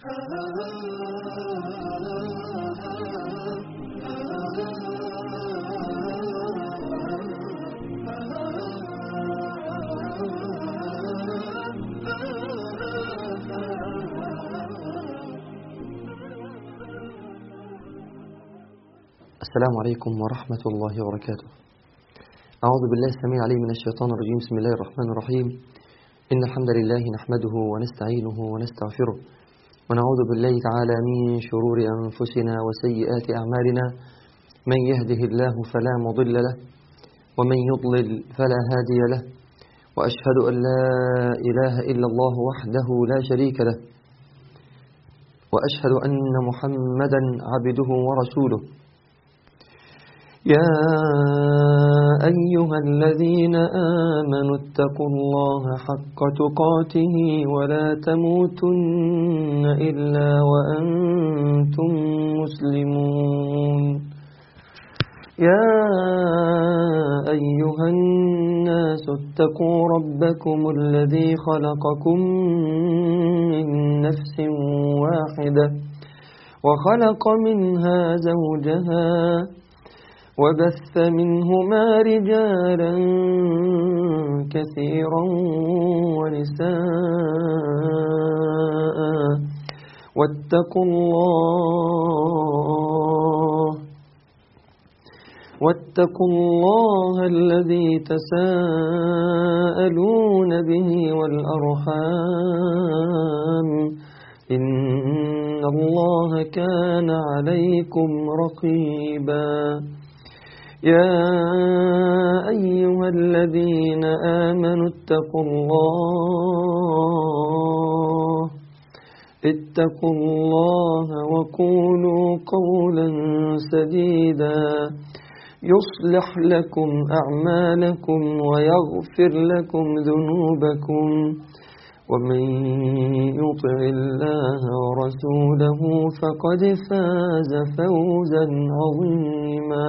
السلام عليكم ورحمة الله وبركاته أعوذ بالله السميع العليم من الشيطان الرجيم بسم الله الرحمن الرحيم إن الحمد لله نحمده ونستعينه ونستغفره ونعوذ بالله تعالى من شرور أنفسنا وسيئات أعمالنا من يهده الله فلا مضل له ومن يضلل فلا هادي له وأشهد أن لا إله إلا الله وحده لا شريك له وأشهد أن محمدا عبده ورسوله يا أيها الذين آمنوا اتقوا الله حق تقاته ولا تموتن إلا وأنتم مسلمون يا أيها الناس اتقوا ربكم الذي خلقكم من نفس واحدة وخلق منها زوجها وبث منهما رجالا كثيرا ونساء واتقوا الله واتقوا الله الذي تساءلون به والأرحام إن الله كان عليكم رقيبا يا أيها الذين آمنوا اتقوا الله اتقوا الله وقولوا قولا سديدا يصلح لكم أعمالكم ويغفر لكم ذنوبكم ومن يطع الله ورسوله فقد فاز فوزا عظيما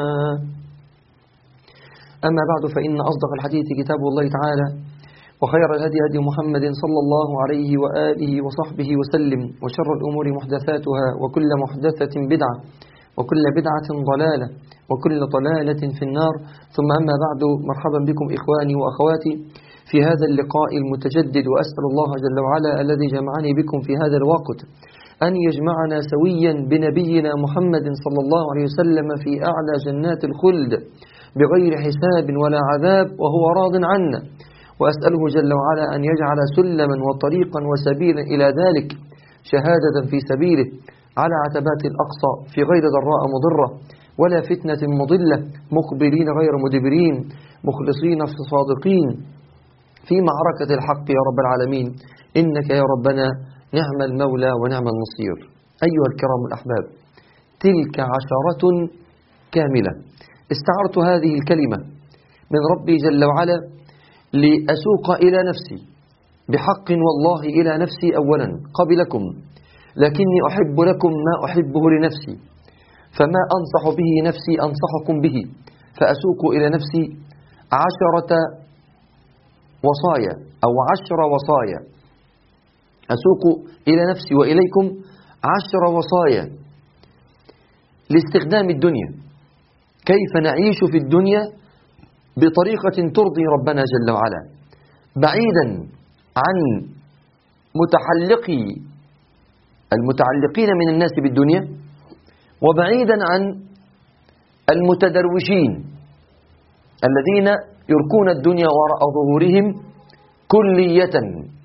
أما بعد فإن أصدق الحديث كتاب الله تعالى وخير الهدي هدي محمد صلى الله عليه وآله وصحبه وسلم وشر الأمور محدثاتها وكل محدثة بدعة وكل بدعة ضلالة وكل ضلالة في النار ثم أما بعد مرحبا بكم إخواني وأخواتي في هذا اللقاء المتجدد وأسأل الله جل وعلا الذي جمعني بكم في هذا الوقت أن يجمعنا سويا بنبينا محمد صلى الله عليه وسلم في أعلى جنات الخلد بغير حساب ولا عذاب وهو راض عنا وأسأله جل وعلا أن يجعل سلما وطريقا وسبيلا إلى ذلك شهادة في سبيله على عتبات الأقصى في غير ضراء مضرة ولا فتنة مضلة مقبلين غير مدبرين مخلصين صادقين في معركة الحق يا رب العالمين إنك يا ربنا نعم المولى ونعم النصير أيها الكرام الأحباب تلك عشرة كاملة استعرت هذه الكلمة من ربي جل وعلا لأسوق إلى نفسي بحق والله إلى نفسي أولا قبلكم لكني أحب لكم ما أحبه لنفسي فما أنصح به نفسي أنصحكم به فأسوق إلى نفسي عشرة وصايا أو عشر وصايا أسوق إلى نفسي وإليكم عشر وصايا لاستخدام الدنيا كيف نعيش في الدنيا بطريقة ترضي ربنا جل وعلا بعيدا عن متحلقي المتعلقين من الناس بالدنيا وبعيدا عن المتدروشين الذين يركون الدنيا وراء ظهورهم كلية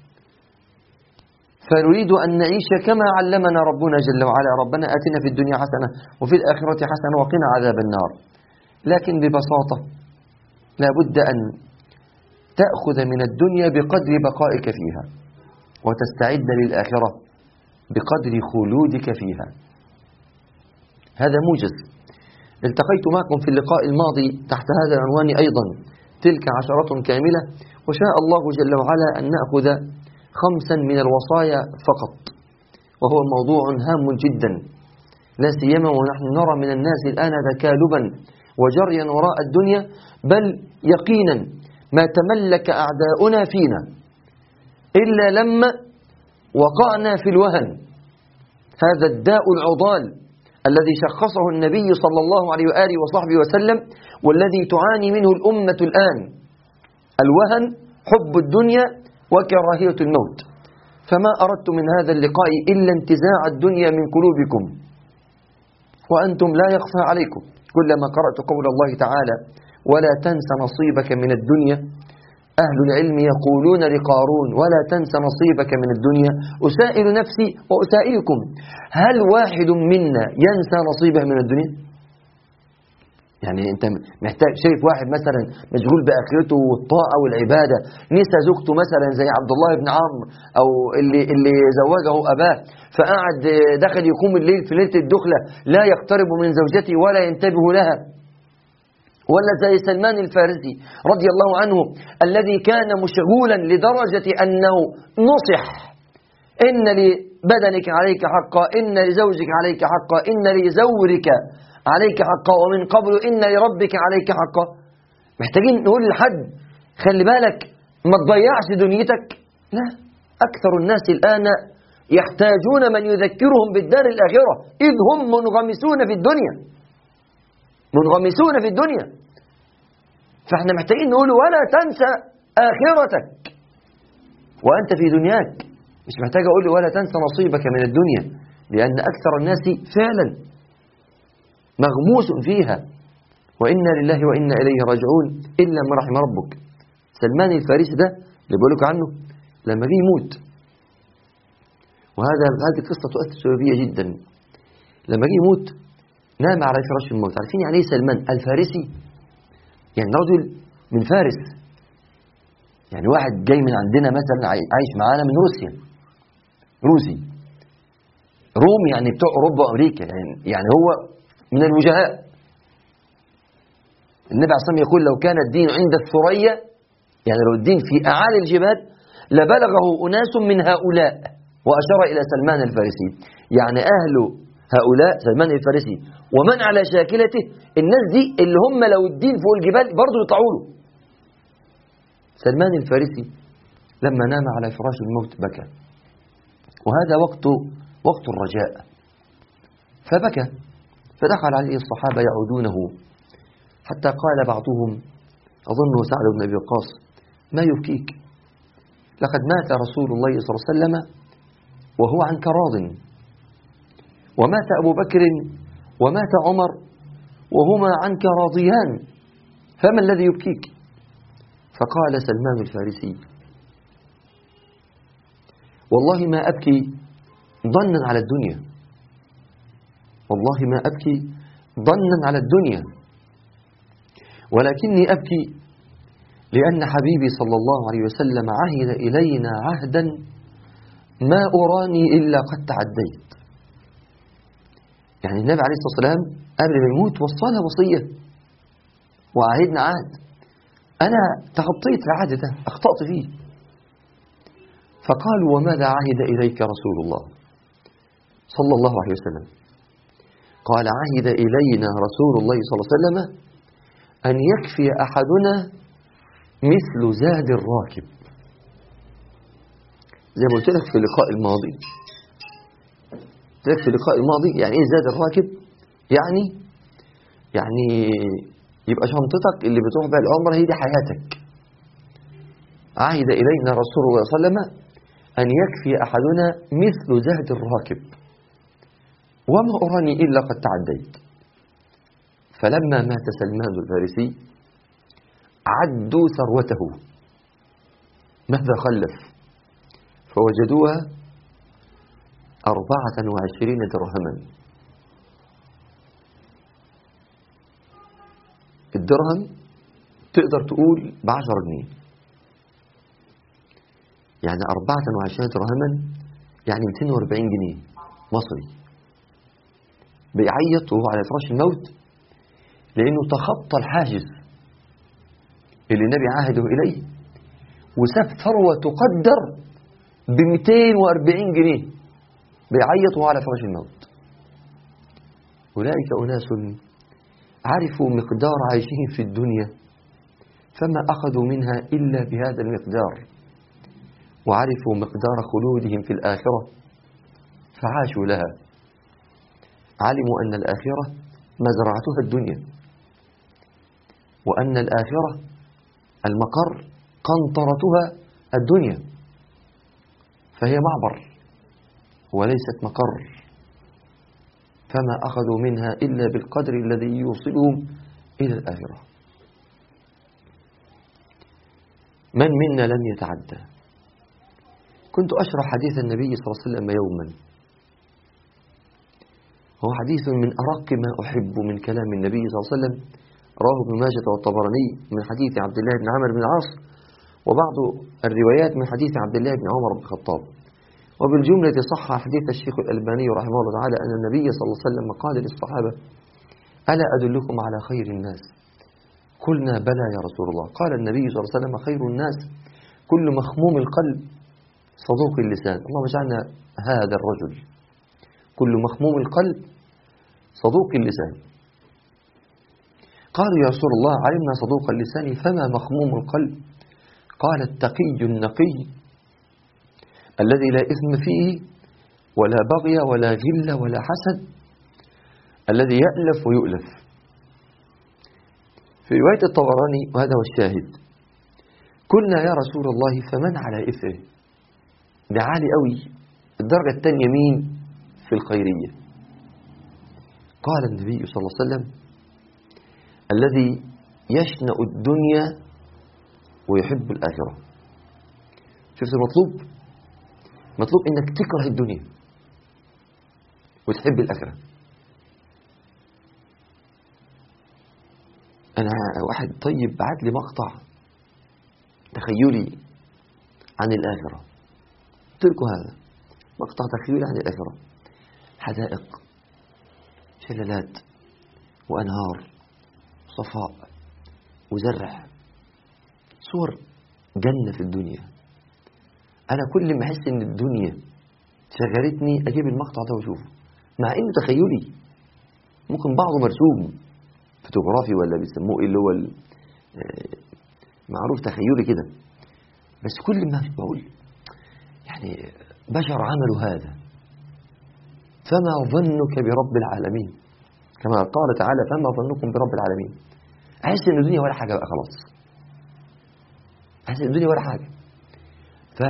فنريد أن نعيش كما علمنا ربنا جل وعلا ربنا آتنا في الدنيا حسنة وفي الآخرة حسنة وقنا عذاب النار لكن ببساطة لا بد أن تأخذ من الدنيا بقدر بقائك فيها وتستعد للآخرة بقدر خلودك فيها هذا موجز التقيت معكم في اللقاء الماضي تحت هذا العنوان أيضا تلك عشرة كاملة وشاء الله جل وعلا أن نأخذ خمسا من الوصايا فقط وهو موضوع هام جدا لا سيما ونحن نرى من الناس الآن تكالبا وجريا وراء الدنيا بل يقينا ما تملك أعداؤنا فينا إلا لما وقعنا في الوهن هذا الداء العضال الذي شخصه النبي صلى الله عليه وآله وصحبه وسلم والذي تعاني منه الأمة الآن الوهن حب الدنيا وكراهية الموت فما أردت من هذا اللقاء إلا انتزاع الدنيا من قلوبكم وأنتم لا يخفى عليكم كلما قرأت قول الله تعالى ولا تنس نصيبك من الدنيا أهل العلم يقولون لقارون ولا تنس نصيبك من الدنيا أسائل نفسي وأسائلكم هل واحد منا ينسى نصيبه من الدنيا يعني انت محتاج شايف واحد مثلا مشغول باخرته والطاعه والعباده نسى زوجته مثلا زي عبد الله بن عمرو او اللي اللي زوجه اباه فقعد دخل يقوم الليل في ليله الدخله لا يقترب من زوجته ولا ينتبه لها ولا زي سلمان الفارسي رضي الله عنه الذي كان مشغولا لدرجة أنه نصح إن لبدنك عليك حقا إن لزوجك عليك حقا إن لزورك عليك حقا ومن قبل إن لربك عليك حقا محتاجين نقول لحد خلي بالك ما تضيعش دنيتك لا أكثر الناس الآن يحتاجون من يذكرهم بالدار الآخرة إذ هم منغمسون في الدنيا منغمسون في الدنيا فاحنا محتاجين نقول ولا تنسى آخرتك وأنت في دنياك مش محتاج أقول ولا تنسى نصيبك من الدنيا لأن أكثر الناس فعلا مغموس فيها وإنا لله وإنا إليه راجعون إلا من رحم ربك سلمان الفارسي ده اللي بقول لكم عنه لما جه يموت وهذا هذه قصة تؤثر سببية جدا لما جه يموت نام على فراش الموت عارفين يعني ايه سلمان الفارسي يعني رجل من فارس يعني واحد جاي من عندنا مثلا عايش معانا من روسيا روسي روم يعني بتوع اوروبا وامريكا يعني يعني هو من الوجهاء النبي عليه الصلاه يقول لو كان الدين عند الثريا يعني لو الدين في اعالي الجبال لبلغه اناس من هؤلاء واشار الى سلمان الفارسي يعني اهل هؤلاء سلمان الفارسي ومن على شاكلته الناس دي اللي هم لو الدين فوق الجبال برضه يطلعوا له سلمان الفارسي لما نام على فراش الموت بكى وهذا وقت وقت الرجاء فبكى فدخل عليه الصحابة يعودونه حتى قال بعضهم أظنه سعد بن أبي وقاص ما يبكيك لقد مات رسول الله صلى الله عليه وسلم وهو عنك راض ومات أبو بكر ومات عمر وهما عنك راضيان فما الذي يبكيك فقال سلمان الفارسي والله ما أبكي ظنا على الدنيا والله ما أبكي ظنا على الدنيا ولكني أبكي لأن حبيبي صلى الله عليه وسلم عهد إلينا عهدا ما أراني إلا قد تعديت يعني النبي عليه الصلاة والسلام قبل ما يموت وصانا وصية وعهدنا عهد أنا تخطيت العهد ده أخطأت فيه فقالوا وماذا عهد إليك رسول الله صلى الله عليه وسلم قال عهد إلينا رسول الله صلى الله عليه وسلم أن يكفي أحدنا مثل زاد الراكب زي ما قلت لك في اللقاء الماضي قلت لك في اللقاء الماضي يعني ايه زاد الراكب يعني يعني يبقى شنطتك اللي بتروح بها العمره هي دي حياتك عهد الينا رسول الله صلى الله عليه وسلم ان يكفي احدنا مثل زهد الراكب وما اراني الا قد تعديت فلما مات سلمان الفارسي عدوا ثروته ماذا خلف فوجدوها أربعة وعشرين درهما الدرهم تقدر تقول بعشر جنيه يعني أربعة وعشرين درهما يعني 240 جنيه مصري بيعيط وهو على فراش الموت لأنه تخطى الحاجز اللي النبي عاهده إليه وساب ثروة تقدر ب 240 جنيه بيعيط وهو على فراش الموت أولئك أناس عرفوا مقدار عيشهم في الدنيا فما أخذوا منها إلا بهذا المقدار وعرفوا مقدار خلودهم في الآخرة فعاشوا لها علموا أن الآخرة مزرعتها الدنيا وأن الآخرة المقر قنطرتها الدنيا فهي معبر وليست مقر فما أخذوا منها إلا بالقدر الذي يوصلهم إلى الآخرة من منا لم يتعدى كنت أشرح حديث النبي صلى الله عليه وسلم يوما هو حديث من أرق ما أحب من كلام النبي صلى الله عليه وسلم رواه ابن ماجه والطبراني من حديث عبد الله بن عمرو بن العاص وبعض الروايات من حديث عبد الله بن عمر بن الخطاب وبالجملة صح حديث الشيخ الألباني رحمه الله تعالى أن النبي صلى الله عليه وسلم قال للصحابة ألا أدلكم على خير الناس قلنا بلى يا رسول الله قال النبي صلى الله عليه وسلم خير الناس كل مخموم القلب صدوق اللسان اللهم اجعلنا هذا الرجل كل مخموم القلب صدوق اللسان قالوا يا رسول الله علمنا صدوق اللسان فما مخموم القلب قال التقي النقي الذي لا إثم فيه ولا بغي ولا غل ولا حسد الذي يألف ويؤلف في رواية الطبراني وهذا هو الشاهد قلنا يا رسول الله فمن على إثره ده عالي قوي الدرجة الثانية مين في الخيرية قال النبي صلى الله عليه وسلم الذي يشنأ الدنيا ويحب الآخرة شفت المطلوب مطلوب انك تكره الدنيا وتحب الآخرة أنا واحد طيب بعت لي مقطع تخيلي عن الآخرة قلت لكم هذا مقطع تخيلي عن الآخرة حدائق شلالات وأنهار صفاء وزرع صور جنة في الدنيا أنا كل ما أحس إن الدنيا شغلتني أجيب المقطع ده وأشوفه مع إنه تخيلي ممكن بعضه مرسوم فوتوغرافي ولا بيسموه إيه اللي هو آه، معروف تخيلي كده بس كل ما بقول يعني بشر عملوا هذا فما ظنك برب العالمين كما قال تعالى فما ظنكم برب العالمين أحس إن الدنيا ولا حاجة بقى خلاص أحس إن الدنيا ولا حاجة ف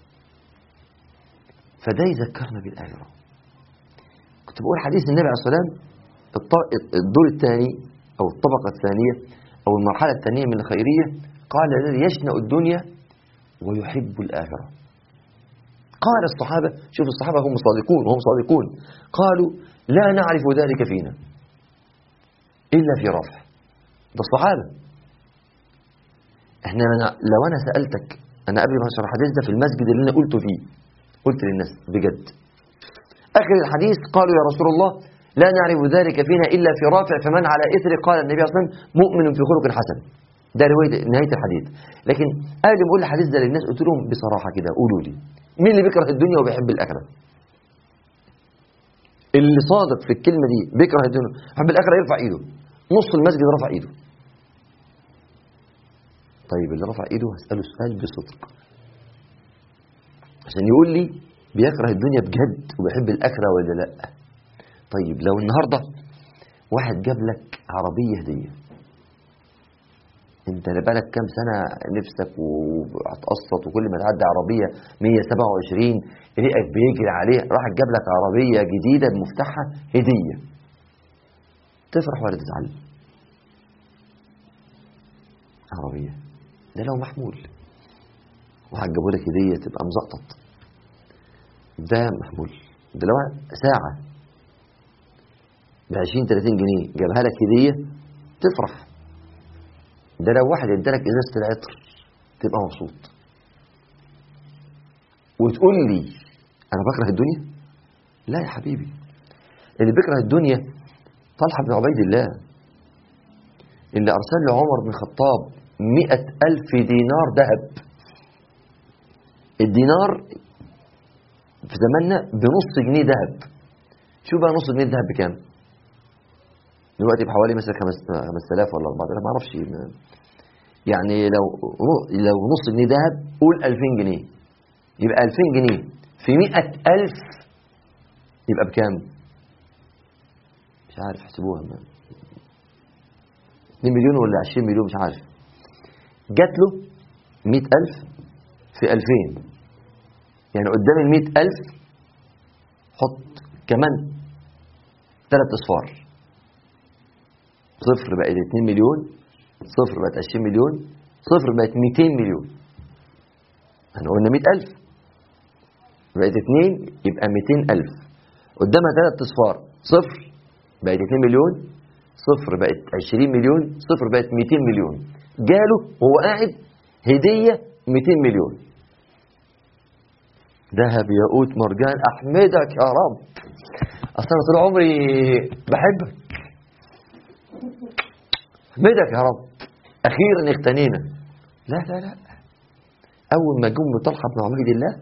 فده يذكرنا بالآخرة كنت بقول حديث النبي عليه الصلاة والسلام الدور الثاني أو الطبقة الثانية أو المرحلة الثانية من الخيرية قال الذي يشنأ الدنيا ويحب الآخرة قال الصحابة شوف الصحابة هم صادقون وهم صادقون قالوا لا نعرف ذلك فينا إلا في رفع ده الصحابة احنا لو أنا سألتك أنا قبل ما أشرح الحديث ده في المسجد اللي أنا قلته فيه قلت للناس بجد آخر الحديث قالوا يا رسول الله لا نعرف ذلك فينا إلا في رافع فمن على إثر قال النبي صلى الله عليه وسلم مؤمن في خلق حسن ده رواية نهاية الحديث لكن قبل ما أقول الحديث ده للناس قلت لهم بصراحة كده قولوا لي مين اللي بيكره الدنيا وبيحب الآخرة اللي صادق في الكلمة دي بيكره الدنيا بيحب الآخرة يرفع إيده نص المسجد رفع إيده طيب اللي رفع إيده هسأله سؤال بصدق عشان يقول لي بيكره الدنيا بجد وبيحب الآخرة ولا لا طيب لو النهاردة واحد جاب لك عربية هدية انت بقالك كام سنة نفسك وهتقسط وكل ما تعدي عربية 127 ريقك بيجري عليه راح جاب لك عربية جديدة بمفتاحها هدية تفرح ولا تزعل عربية ده لو محمول وهتجيبوا لك هدية تبقى مزقطط ده محمول ده لو ساعة ب 20 30 جنيه جابها لك هدية تفرح ده لو واحد ادالك ازازة العطر تبقى مبسوط وتقول لي انا بكره الدنيا لا يا حبيبي اللي بيكره الدنيا طلحة بن عبيد الله اللي أرسل له عمر بن الخطاب مئة ألف دينار ذهب الدينار في زماننا بنص جنيه ذهب شو بقى نص جنيه ذهب بكام دلوقتي بحوالي مثلا 5000 ولا 4000 ما اعرفش يعني لو لو نص جنيه ذهب قول 2000 جنيه يبقى 2000 جنيه في 100000 يبقى بكام مش عارف احسبوها ما 2 مليون ولا 20 مليون مش عارف جات له 100000 في 2000 يعني قدام ال 100000 حط كمان ثلاث اصفار صفر بقت 2 مليون صفر بقت 20 مليون صفر بقت 200 مليون احنا قلنا 100000 بقت 2 يبقى 200000 قدامها ثلاث اصفار صفر بقت 2 مليون صفر بقت 20 مليون صفر بقت 200 مليون جاله وهو قاعد هدية 200 مليون ذهب ياقوت مرجان احمدك يا رب اصل انا طول عمري بحبك احمدك يا رب اخيرا اغتنينا لا لا لا اول ما جم طلحه بن عبيد الله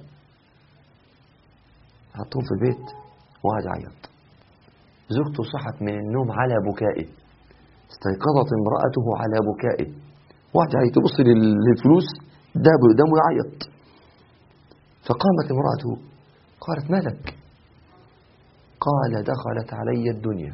حطوه في البيت وقعد يعيط زوجته صحت من النوم على بكائه استيقظت امرأته على بكائه وقعد يعيط يبص لل- للفلوس داب قدامه يعيط فقامت امرأته قالت مالك قال دخلت علي الدنيا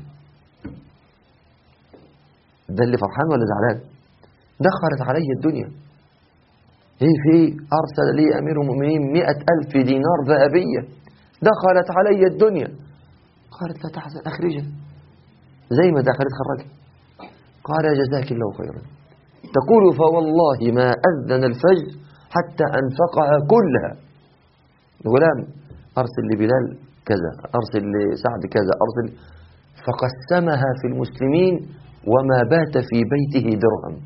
ده اللي فرحان ولا زعلان دخلت علي الدنيا ايه في ايه ارسل لي امير المؤمنين مئة الف دينار ذهبية دخلت علي الدنيا قالت لا تحزن اخرجها زي ما دخلت خرجها قال جزاك الله خيرا تقول فوالله ما أذن الفجر حتى أنفقها كلها الغلام أرسل لبلال كذا أرسل لسعد كذا أرسل فقسمها في المسلمين وما بات في بيته درهم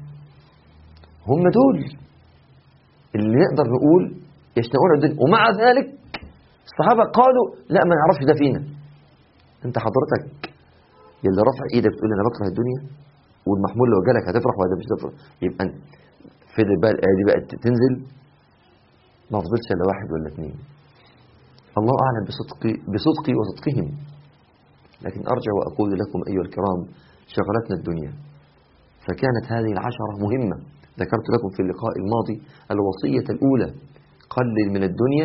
هم دول اللي نقدر نقول يشنقون الدنيا ومع ذلك الصحابة قالوا لا ما نعرفش ده فينا انت حضرتك اللي رفع ايدك تقول انا بكره الدنيا والمحمول لو جالك هتفرح ولا مش هتفرح يبقى انت فضل بقى الايه دي بقى تنزل ما فضلش الا واحد ولا اثنين الله اعلم بصدقي بصدقي وصدقهم لكن ارجع واقول لكم ايها الكرام شغلتنا الدنيا فكانت هذه العشرة مهمة ذكرت لكم في اللقاء الماضي الوصية الأولى قلل من الدنيا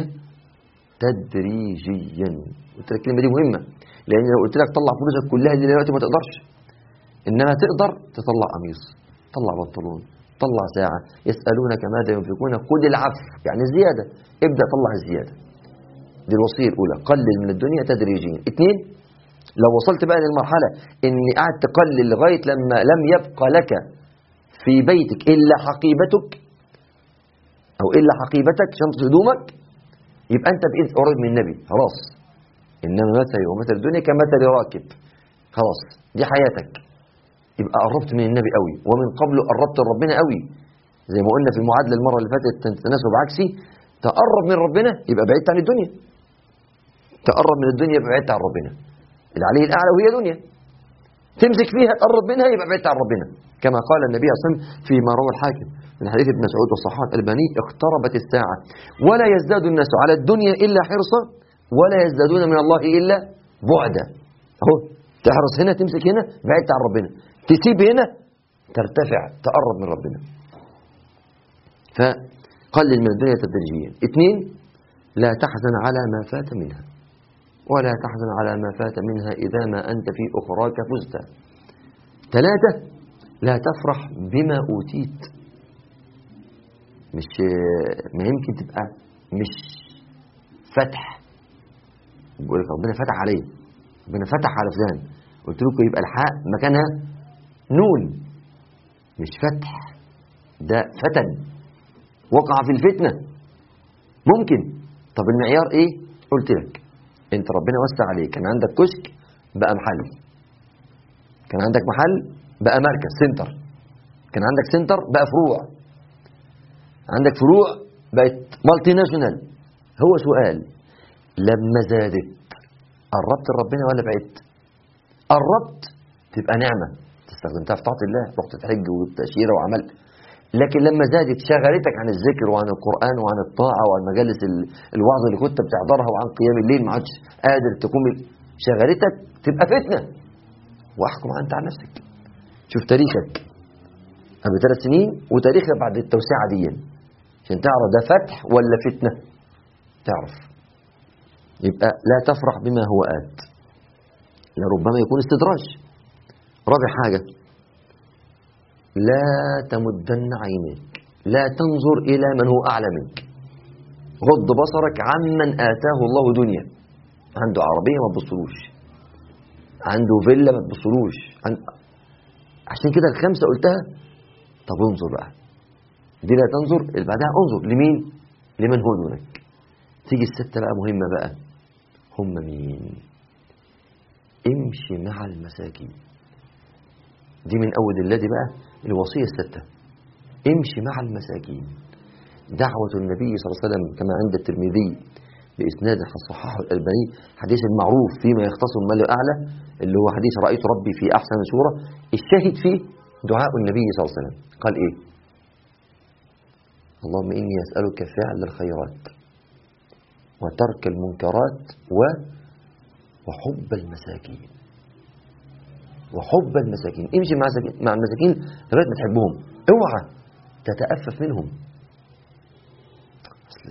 تدريجيا قلت لك الكلمة دي مهمة لأن لو قلت لك طلع فلوسك كلها دي دلوقتي ما تقدرش إنما تقدر تطلع قميص طلع بنطلون طلع ساعة يسألونك ماذا ينفقون خذ العفو يعني زيادة ابدأ طلع الزيادة دي الوصية الأولى قلل من الدنيا تدريجيا اثنين لو وصلت بقى للمرحلة إن قاعد تقلل لغاية لما لم يبقى لك في بيتك إلا حقيبتك أو إلا حقيبتك شنطة هدومك يبقى أنت بإذن قريب من النبي خلاص إنما مثلي ومثل الدنيا كمثل راكب خلاص دي حياتك يبقى قربت من النبي قوي ومن قبله قربت لربنا قوي زي ما قلنا في المعادلة المرة اللي فاتت تناسب عكسي تقرب من ربنا يبقى بعدت عن الدنيا تقرب من الدنيا يبقى بعدت عن ربنا العلي الأعلى وهي دنيا تمسك فيها تقرب منها يبقى بعدت عن ربنا كما قال النبي صلى الله عليه وسلم فيما روى الحاكم من حديث ابن مسعود والصحابة الألباني اقتربت الساعة ولا يزداد الناس على الدنيا إلا حرصا ولا يزدادون من الله إلا بعدا أهو تحرص هنا تمسك هنا بعدت عن ربنا تسيب هنا ترتفع تقرب من ربنا فقلل من الدنيا تدريجيا اثنين لا تحزن على ما فات منها ولا تحزن على ما فات منها إذا ما أنت في أخراك فزت ثلاثة لا تفرح بما أوتيت مش ما يمكن تبقى مش فتح بقول لك ربنا فتح عليه ربنا فتح على فلان قلت لكم يبقى الحاء مكانها نون مش فتح ده فتن وقع في الفتنة ممكن طب المعيار ايه قلت لك انت ربنا وسع عليك كان عندك كشك بقى محل كان عندك محل بقى مركز سنتر كان عندك سنتر بقى فروع عندك فروع بقت مالتي ناشونال هو سؤال لما زادت قربت لربنا ولا بعدت قربت تبقى نعمة استخدمتها في طاعة الله رحت تحج والتأشيرة وعملت لكن لما زادت شغلتك عن الذكر وعن القرآن وعن الطاعة وعن مجالس ال- الوعظ اللي كنت بتحضرها وعن قيام الليل ما عادش قادر تقوم ال- شغلتك تبقى فتنة واحكم أنت على نفسك شوف تاريخك قبل ثلاث سنين وتاريخك بعد التوسعة دي عشان تعرف ده فتح ولا فتنة تعرف يبقى لا تفرح بما هو آت لربما يكون استدراج رابع حاجة لا تمدن عينيك لا تنظر إلى من هو أعلى منك غض بصرك عمن آتاه الله دنيا عنده عربية ما تبصلوش عنده فيلا ما تبصلوش عن... عشان كده الخمسة قلتها طب انظر بقى دي لا تنظر اللي بعدها انظر لمين لمن هو دونك تيجي الستة بقى مهمة بقى هم مين امشي مع المساكين دي من أول الذي بقى الوصية الستة امشي مع المساكين دعوة النبي صلى الله عليه وسلم كما عند الترمذي بإسناد صححه الألباني حديث المعروف فيما يختص المال الأعلى اللي هو حديث رأيت ربي في أحسن صورة الشاهد فيه دعاء النبي صلى الله عليه وسلم قال إيه اللهم إني أسألك فعل الخيرات وترك المنكرات و وحب المساكين وحب المساكين امشي مع ساكين مع المساكين لغايه ما تحبهم اوعى تتأفف منهم اصل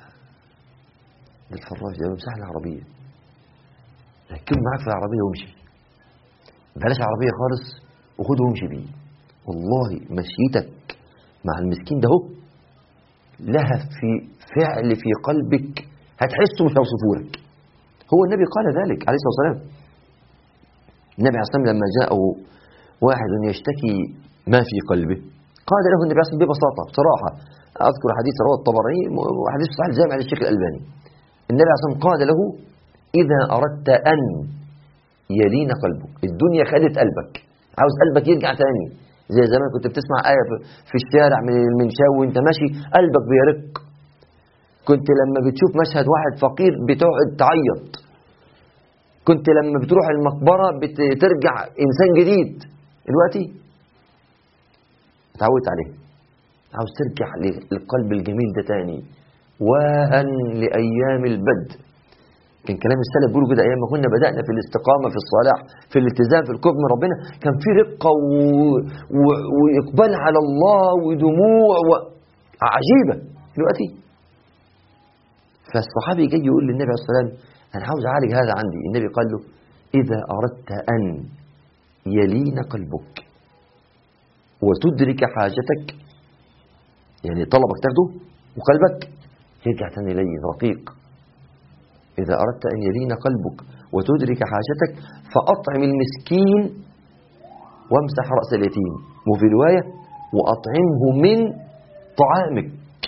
الفراش ده مساحة العربية ركبه معاك في العربية وامشي بلاش عربية خالص وخده وامشي بيه والله مشيتك مع المسكين ده هو لها في فعل في قلبك هتحسه مش هوصفهولك هو النبي قال ذلك عليه الصلاة والسلام النبي عليه الصلاة والسلام لما جاءه واحد يشتكي ما في قلبه قال له النبي عليه الصلاة والسلام ببساطة بصراحة أذكر حديث رواه الطبراني وحديث صحيح الجامع للشيخ الألباني النبي عليه الصلاة والسلام قال له إذا أردت أن يلين قلبك الدنيا خدت قلبك عاوز قلبك يرجع تاني زي زمان كنت بتسمع آية في الشارع من المنشاوي وانت ماشي قلبك بيرق كنت لما بتشوف مشهد واحد فقير بتقعد تعيط كنت لما بتروح المقبرة بترجع إنسان جديد دلوقتي اتعودت عليه عاوز ترجع للقلب الجميل ده تاني واهن لأيام البد كان كلام السلف بيقولوا كده أيام ما كنا بدأنا في الاستقامة في الصلاح في الالتزام في القرب من ربنا كان في رقة و... و... وإقبال على الله ودموع و... عجيبة دلوقتي فالصحابي جاي يقول للنبي عليه الصلاة والسلام أنا عاوز أعالج هذا عندي النبي قال له إذا أردت أن يلين قلبك وتدرك حاجتك يعني طلبك تاخده وقلبك يرجع تاني لين رقيق إذا أردت أن يلين قلبك وتدرك حاجتك فأطعم المسكين وامسح رأس اليتيم وفي رواية وأطعمه من طعامك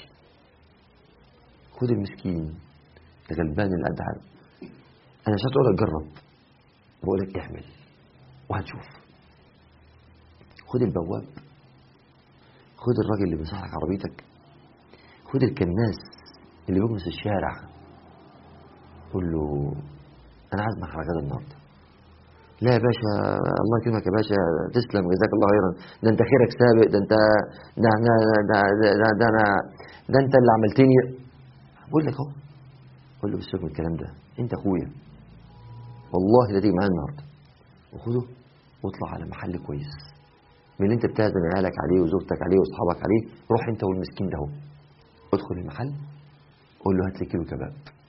خد المسكين الغلبان الأدعى أنا مش هتقول لك جرب بقول لك اعمل وهتشوف خد البواب خد الراجل اللي بيصحك عربيتك خد الكناس اللي بيكنس الشارع قول له انا عازمك على غدا النهارده لا يا باشا الله يكرمك يا باشا تسلم جزاك الله خيرا ده انت خيرك سابق ده انت ده ده ده ده, ده, ده انا ده انت اللي عملتني بقول لك اهو قول له بس من الكلام ده انت اخويا والله لا تيجي معايا النهارده وخده واطلع على محل كويس من اللي انت بتعزم عيالك عليه وزوجتك عليه واصحابك عليه روح انت والمسكين ده اهو ادخل المحل قول له هات لي كيلو كباب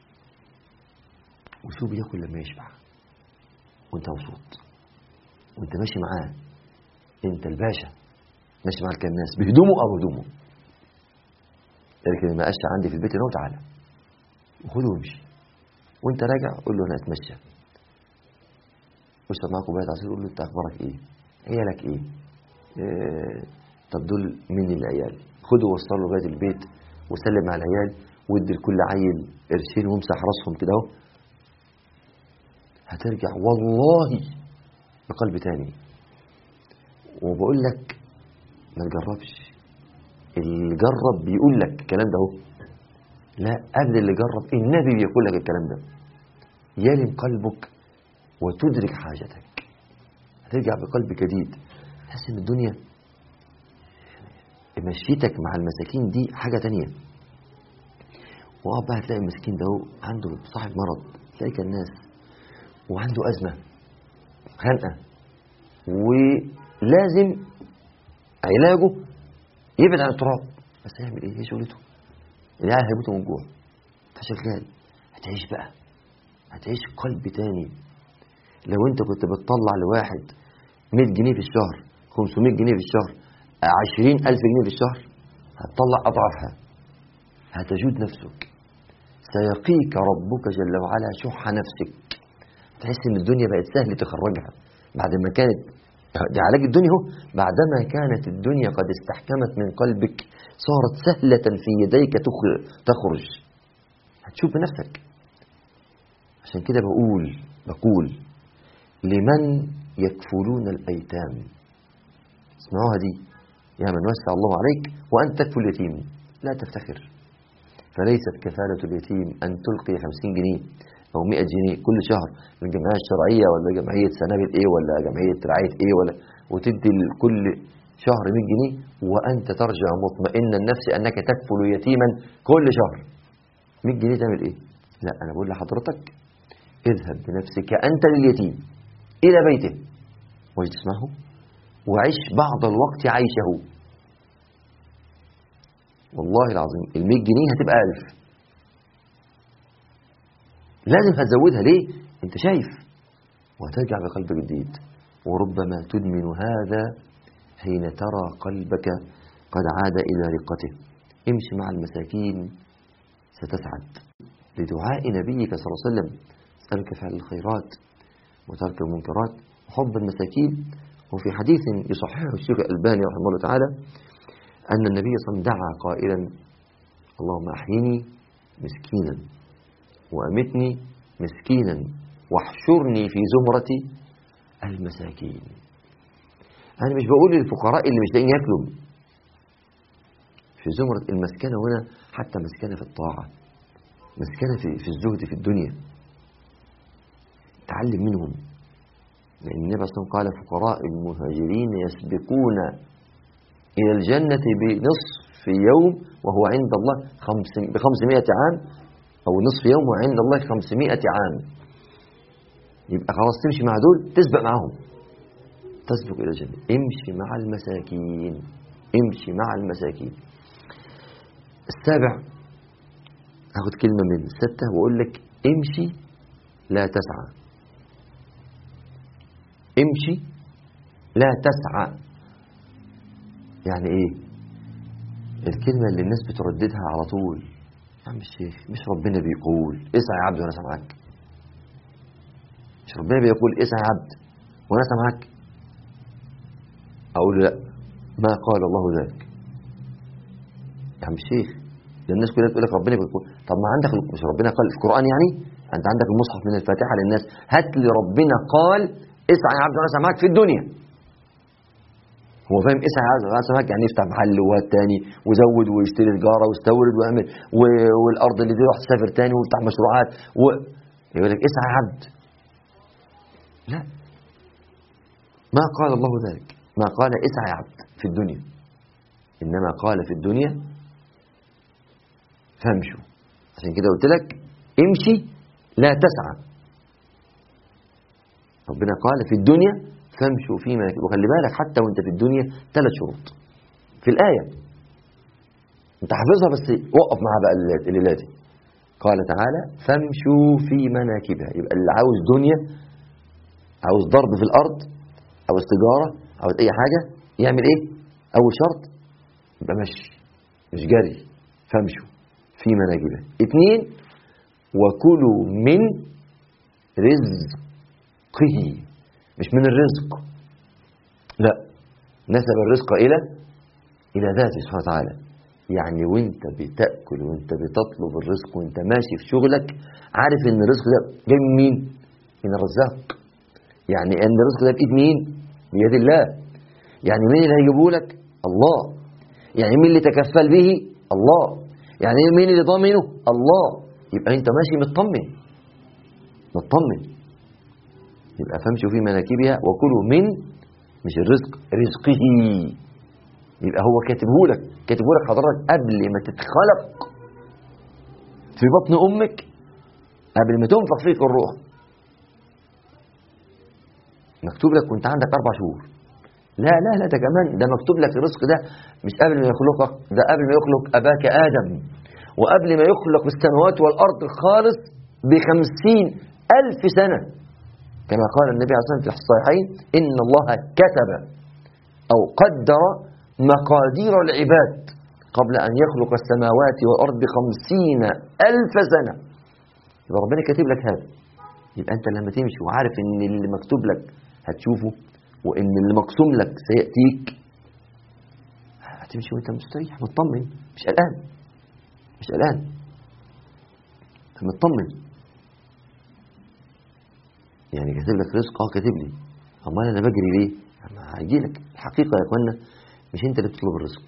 وشوف بياكل لما يشبع وانت مبسوط وانت ماشي معاه انت الباشا ماشي مع الكناس بهدومه او هدومه لكن ما قاش عندي في البيت هنا وتعالى وخده وامشي وانت راجع قول له انا اتمشى واشرب معاه كوبايه عصير قول له انت اخبارك ايه عيالك ايه, إيه طب دول مين العيال خده وصله لغايه البيت وسلم على العيال وادي لكل عيل قرشين وامسح راسهم كده اهو هترجع والله بقلب تاني وبقول لك ما تجربش اللي جرب بيقول لك الكلام ده اهو لا قبل اللي جرب النبي بيقول لك الكلام ده يلم قلبك وتدرك حاجتك هترجع بقلب جديد تحس ان الدنيا مشيتك مع المساكين دي حاجة تانية وقف بقى هتلاقي المسكين ده هو عنده صاحب مرض تلاقي كان الناس وعنده أزمة خنقة ولازم علاجه يبعد عن التراب بس هيعمل ايه هي شغلته العيال هيموتوا من الجوع فشغال هتعيش بقى هتعيش قلب تاني لو انت كنت بتطلع لواحد 100 جنيه في الشهر 500 جنيه في الشهر 20 ألف جنيه في الشهر هتطلع أضعافها هتجود نفسك سيقيك ربك جل وعلا شح نفسك تحس ان الدنيا بقت سهل تخرجها بعد ما كانت دي علاج الدنيا اهو بعدما كانت الدنيا قد استحكمت من قلبك صارت سهلة في يديك تخ- تخرج هتشوف بنفسك عشان كده بقول بقول لمن يكفلون الأيتام اسمعوها دي يا من وسع الله عليك وأن تكفل اليتيم لا تفتخر فليست كفالة اليتيم أن تلقي 50 جنيه أو 100 جنيه كل شهر للجمعية الشرعية ولا جمعية سنابل إيه ولا جمعية رعاية إيه ولا وتدي لكل شهر 100 جنيه وأنت ترجع مطمئن النفس أنك تكفل يتيما كل شهر 100 جنيه تعمل إيه؟ لا أنا بقول لحضرتك اذهب بنفسك أنت لليتيم إلى بيته واجلس معه وعش بعض الوقت عيشه والله العظيم ال 100 جنيه هتبقى 1000 لازم هتزودها ليه؟ انت شايف وهترجع بقلب جديد وربما تدمن هذا حين ترى قلبك قد عاد إلى رقته امشي مع المساكين ستسعد لدعاء نبيك صلى الله عليه وسلم اسألك فعل الخيرات وترك المنكرات وحب المساكين وفي حديث يصححه الشيخ الألباني رحمه الله تعالى أن النبي صلى الله عليه وسلم دعا قائلا اللهم أحيني مسكينا وأمتني مسكينا واحشرني في زمرة المساكين أنا مش بقول للفقراء اللي مش لاقيين ياكلوا في زمرة المسكنة هنا حتى مسكنة في الطاعة مسكنة في, في الزهد في الدنيا تعلم منهم لأن النبي صلى الله عليه وسلم قال فقراء المهاجرين يسبقون إلى الجنة بنصف يوم وهو عند الله خمس بخمسمائة عام أو نصف يوم وعند الله خمسمائة عام يبقى خلاص تمشي مع دول تسبق معهم تسبق إلى الجنة امشي مع المساكين امشي مع المساكين السابع هاخد كلمة من الستة وأقول لك امشي لا تسعى امشي لا تسعى يعني ايه الكلمة اللي الناس بترددها على طول يا عم الشيخ مش ربنا بيقول اسعى يا عبد وانا سامعك مش ربنا بيقول اسعى يا عبد وانا سامعك اقول له لا ما قال الله ذلك يا عم الشيخ ده الناس كلها تقول لك ربنا بيقول طب ما عندك مش ربنا قال في القرآن يعني انت عندك المصحف من الفاتحة للناس هات لي ربنا قال اسعى يا عبد وانا سامعك في الدنيا هو فاهم اسعى يا عبد وانا سامعك يعني يفتح محل وهات تاني وزود ويشتري تجارة واستورد واعمل و- والارض اللي دي روح تسافر تاني وافتح مشروعات و... يقول لك اسعى يا عبد لا ما قال الله ذلك ما قال اسعى يا عبد في الدنيا إنما قال في الدنيا فامشوا عشان كده قلت لك امشي لا تسعى ربنا قال في الدنيا فامشوا فيما وخلي بالك حتى وانت في الدنيا ثلاث شروط في الآية انت حافظها بس وقف معها بقى الليلات- الليلات دي قال تعالى فامشوا في مناكبها يبقى اللي عاوز دنيا عاوز ضرب في الأرض عاوز تجارة عاوز أي حاجة يعمل إيه؟ أول شرط يبقى مشي مش جري فامشوا في مناكبها اتنين وكلوا من رزقه مش من الرزق لا نسب الرزق إلى إلى ذاته سبحانه وتعالى يعني وانت بتأكل وانت بتطلب الرزق وانت ماشي في شغلك عارف ان الرزق ده جاي من مين؟ من الرزاق يعني ان الرزق ده بإيد مين؟ بيد الله يعني مين اللي هيجيبه لك؟ الله يعني مين اللي تكفل به؟ الله يعني مين اللي ضامنه؟ الله يبقى انت ماشي مطمن مطمن يبقى فامشوا في مناكبها وكلوا من مش الرزق رزقه يبقى هو كاتبه لك كاتبه لك حضرتك قبل ما تتخلق في بطن امك قبل ما تنفخ فيك الروح مكتوب لك وانت عندك اربع شهور لا لا لا ده كمان ده مكتوب لك الرزق ده مش قبل ما يخلقك ده قبل ما يخلق اباك ادم وقبل ما يخلق السماوات والارض خالص بخمسين الف سنه كما قال النبي عليه الصلاة والسلام في الصحيحين إن الله كتب أو قدر مقادير العباد قبل أن يخلق السماوات والأرض بخمسين ألف سنة يبقى ربنا كاتب لك هذا يبقى أنت لما تمشي وعارف إن اللي مكتوب لك هتشوفه وإن اللي مقسوم لك سيأتيك هتمشي وأنت مستريح مطمن مش قلقان مش قلقان أنت مطمن يعني كاتب لك رزق اه كاتب لي امال انا بجري ليه؟ ما هيجي لك الحقيقه يا اخوانا مش انت اللي بتطلب الرزق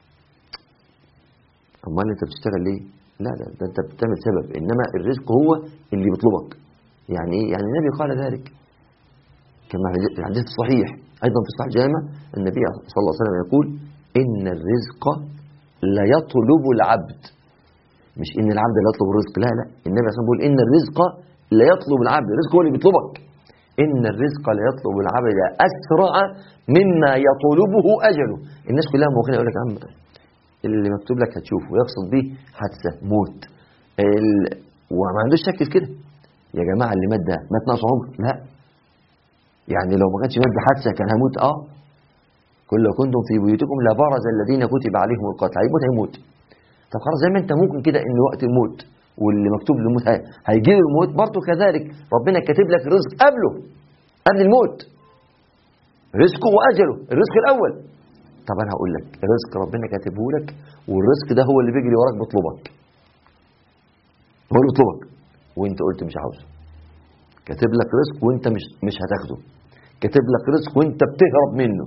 امال انت بتشتغل ليه؟ لا لا ده انت بتعمل سبب انما الرزق هو اللي بيطلبك يعني ايه؟ يعني النبي قال ذلك كما في الحديث الصحيح ايضا في صحيح الجامع النبي صلى الله عليه وسلم يقول ان الرزق لا يطلب العبد مش ان العبد لا يطلب الرزق لا لا النبي صلى الله عليه وسلم بيقول ان الرزق لا يطلب العبد الرزق هو اللي بيطلبك ان الرزق لا يطلب العبد اسرع مما يطلبه اجله الناس كلها ممكن يقول لك يا عم اللي مكتوب لك هتشوفه ويقصد به حادثه موت ال... وما عندوش شك في كده يا جماعه اللي مات ده مات ناقص عمر لا يعني لو ما كانش مات بحادثه كان هموت اه كل لو كنتم في بيوتكم لبرز الذين كتب عليهم القتل هيموت هيموت طب خلاص زي ما انت ممكن كده ان وقت الموت واللي مكتوب له الموت هي- هيجي له الموت برضه كذلك ربنا كاتب لك رزق قبله قبل الموت رزقه واجله الرزق الاول طب انا هقول لك الرزق ربنا كاتبه لك والرزق ده هو اللي بيجري وراك بيطلبك هو اللي بيطلبك وانت قلت مش عاوزه كاتب لك رزق وانت مش مش هتاخده كاتب لك رزق وانت بتهرب منه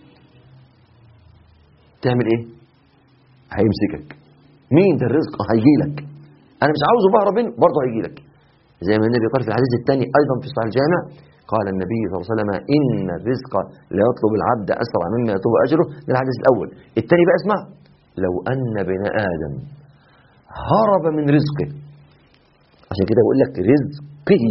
تعمل ايه هيمسكك مين ده الرزق هيجي لك انا مش عاوزه بهرب منه برضه هيجي لك زي ما النبي قال في الحديث الثاني ايضا في صحيح الجامع قال النبي صلى الله عليه وسلم ان الرزق لا يطلب العبد اسرع مما يطلب اجره ده الحديث الاول الثاني بقى اسمع لو ان ابن ادم هرب من رزقه عشان كده بقول لك رزقه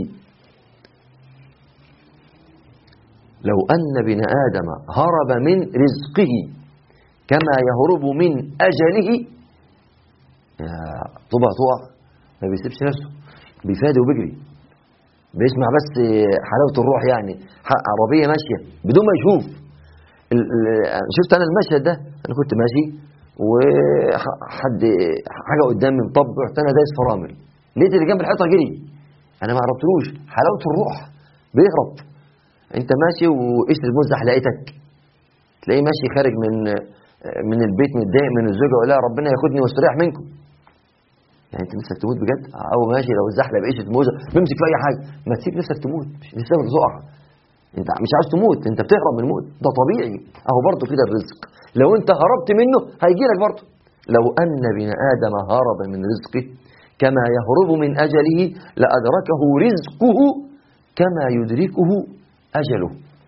لو ان ابن ادم هرب من رزقه كما يهرب من اجله يا طبع طوع ما بيسيبش نفسه بيفادي وبيجري بيسمع بس حلاوة الروح يعني ح- عربية ماشية بدون ما يشوف ال- ال- شفت أنا المشهد ده أنا كنت ماشي وحد حاجة قدامي مطب رحت أنا دايس فرامل لقيت اللي جنب الحيطة جري أنا ما عرفتلوش حلاوة الروح بيهرب أنت ماشي وقشر الموز زحلقتك تلاقيه ماشي خارج من من البيت متضايق من الزوجة ولا ربنا ياخدني واستريح منكم يعني انت نفسك تموت بجد او ماشي لو الزحله بقيشه موزه بيمسك في اي حاجه ما تسيب نفسك تموت مش نفسك تقع انت مش عاوز تموت انت بتهرب من الموت ده طبيعي اهو برضه كده الرزق لو انت هربت منه هيجي لك برضه لو ان ابن ادم هرب من رزقه كما يهرب من اجله لادركه رزقه كما يدركه اجله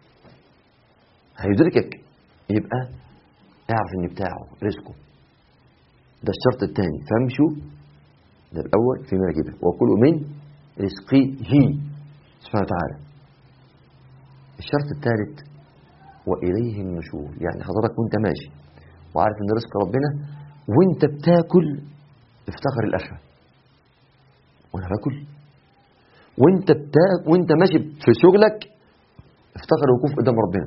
هيدركك يبقى اعرف ان بتاعه رزقه ده الشرط الثاني فامشوا ده الأول في مناكبه وكلوا من رزقه سبحانه وتعالى الشرط الثالث وإليه النشور يعني حضرتك وانت ماشي وعارف ان رزق ربنا وانت بتاكل افتخر الآخرة وانا باكل وانت بتاكل وانت ماشي في شغلك افتخر الوقوف قدام ربنا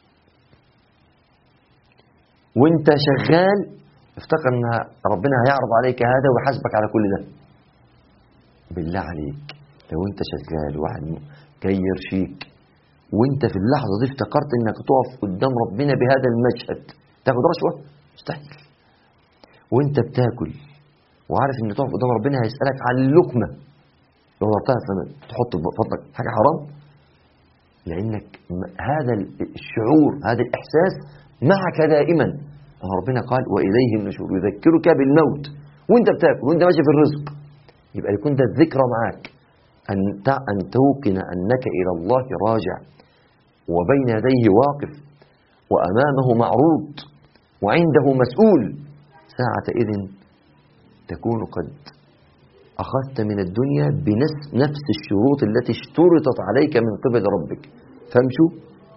وانت شغال افتكر ان ربنا هيعرض عليك هذا ويحاسبك على كل ده بالله عليك لو انت شغال واحد جاي يرشيك وانت في اللحظه دي افتكرت انك تقف قدام ربنا بهذا المشهد تاخد رشوه مستحيل وانت بتاكل وعارف ان تقف قدام ربنا هيسالك عن اللقمه لو ضربتها في- تحط في بطنك حاجه حرام لانك م- هذا الشعور هذا الاحساس معك دائما أما ربنا قال واليه النشور يذكرك بالموت وانت بتاكل وانت ماشي في الرزق يبقى يكون ده الذكرى معاك ان تع- ان توقن انك الى الله راجع وبين يديه واقف وامامه معروض وعنده مسؤول ساعة إذن تكون قد أخذت من الدنيا بنفس الشروط التي اشترطت عليك من قبل ربك فامشوا